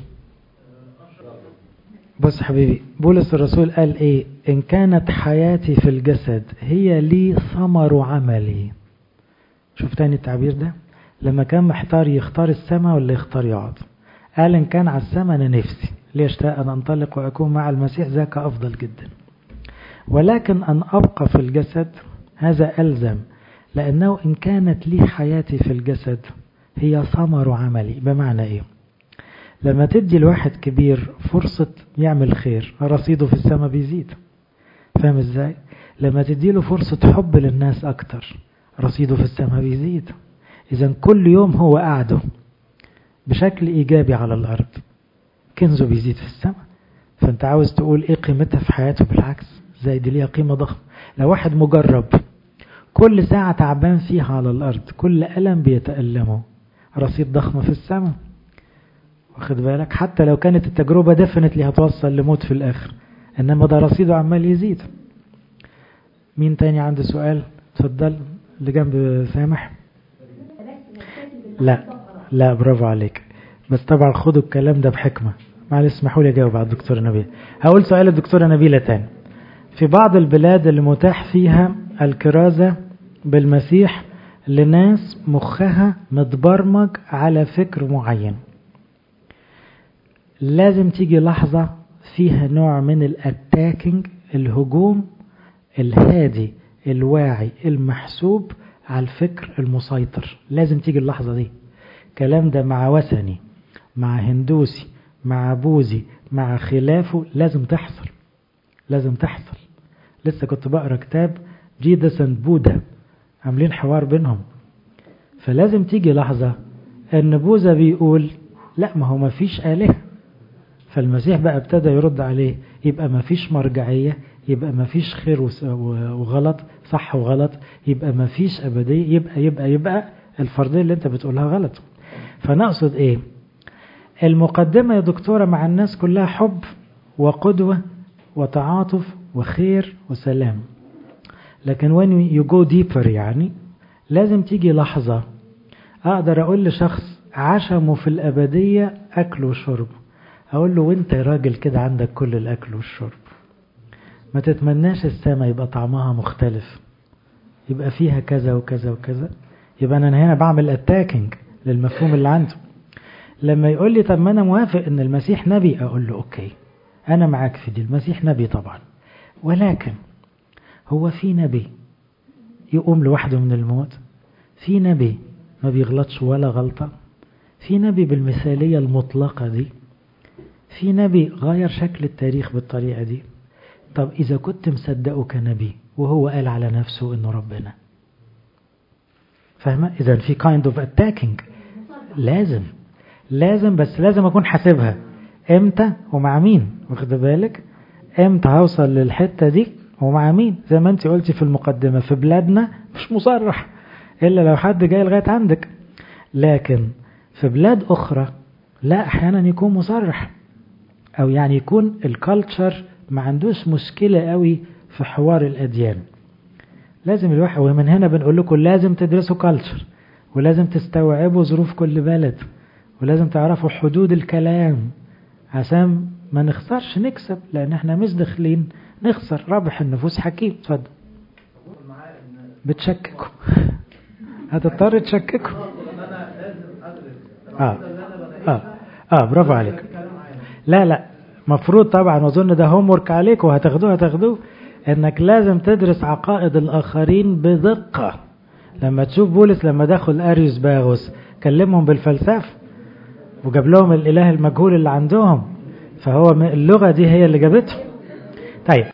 بص حبيبي بولس الرسول قال ايه ان كانت حياتي في الجسد هي لي ثمر عملي شوف تاني التعبير ده لما كان محتار يختار السماء ولا يختار يقعد قال ان كان على السماء انا نفسي ليشتاق ان انطلق واكون مع المسيح ذاك افضل جدا ولكن أن أبقى في الجسد هذا ألزم لأنه إن كانت لي حياتي في الجسد هي ثمر عملي بمعنى إيه لما تدي الواحد كبير فرصة يعمل خير رصيده في السماء بيزيد فاهم ازاي لما تدي له فرصة حب للناس أكتر رصيده في السماء بيزيد إذا كل يوم هو قاعده بشكل إيجابي على الأرض كنزه بيزيد في السماء فأنت عاوز تقول إيه قيمتها في حياته بالعكس زي دي ليها قيمة ضخمة لو واحد مجرب كل ساعة تعبان فيها على الأرض كل ألم بيتألمه رصيد ضخم في السماء واخد بالك حتى لو كانت التجربة دفنت لي هتوصل لموت في الآخر إنما ده رصيده عمال يزيد مين تاني عنده سؤال اتفضل اللي جنب سامح لا لا برافو عليك بس طبعا خدوا الكلام ده بحكمة معلش اسمحوا لي اجاوب على الدكتورة نبيلة هقول سؤال الدكتورة نبيلة تاني في بعض البلاد اللي متاح فيها الكرازة بالمسيح لناس مخها متبرمج على فكر معين لازم تيجي لحظة فيها نوع من الاتاكينج الهجوم الهادي الواعي المحسوب على الفكر المسيطر لازم تيجي اللحظة دي الكلام ده مع وثني مع هندوسي مع بوذي مع خلافه لازم تحصل لازم تحصل لسه كنت بقرا كتاب جيدس اند بودا عاملين حوار بينهم فلازم تيجي لحظة ان بوذا بيقول لا ما هو ما فيش آلهة فالمسيح بقى ابتدى يرد عليه يبقى ما فيش مرجعية يبقى ما فيش خير وغلط صح وغلط يبقى ما فيش أبدية يبقى يبقى يبقى الفرضية اللي انت بتقولها غلط فنقصد ايه المقدمة يا دكتورة مع الناس كلها حب وقدوة وتعاطف وخير وسلام لكن when you go deeper يعني لازم تيجي لحظة أقدر أقول لشخص عشمه في الأبدية أكل وشرب أقول له وانت يا راجل كده عندك كل الأكل والشرب ما تتمناش السماء يبقى طعمها مختلف يبقى فيها كذا وكذا وكذا يبقى أنا هنا بعمل اتاكينج للمفهوم اللي عنده لما يقول لي طب ما أنا موافق إن المسيح نبي أقول له أوكي أنا معاك في دي المسيح نبي طبعا ولكن هو في نبي يقوم لوحده من الموت في نبي ما بيغلطش ولا غلطة في نبي بالمثالية المطلقة دي في نبي غير شكل التاريخ بالطريقة دي طب إذا كنت مصدقه كنبي وهو قال على نفسه إنه ربنا فاهمة إذا في kind of attacking لازم لازم بس لازم أكون حاسبها إمتى ومع مين واخد بالك إمتى هوصل للحتة دي ومع مين زي ما انت قلتي في المقدمة في بلادنا مش مصرح إلا لو حد جاي لغاية عندك لكن في بلاد أخرى لا أحيانا يكون مصرح أو يعني يكون الكالتشر ما عندوش مشكلة قوي في حوار الأديان لازم الواحد ومن هنا بنقول لكم لازم تدرسوا كالتشر ولازم تستوعبوا ظروف كل بلد ولازم تعرفوا حدود الكلام عشان ما نخسرش نكسب لأن احنا مش داخلين نخسر رابح النفوس حكيم اتفضل بتشككوا هتضطر تشككوا اه اه اه برافو عليك لا لا مفروض طبعا واظن ده هوم ورك عليك وهتاخدوه هتاخدوه انك لازم تدرس عقائد الاخرين بدقة لما تشوف بولس لما دخل اريوس باغوس كلمهم بالفلسفة وجاب لهم الاله المجهول اللي عندهم فهو اللغة دي هي اللي جابتهم طيب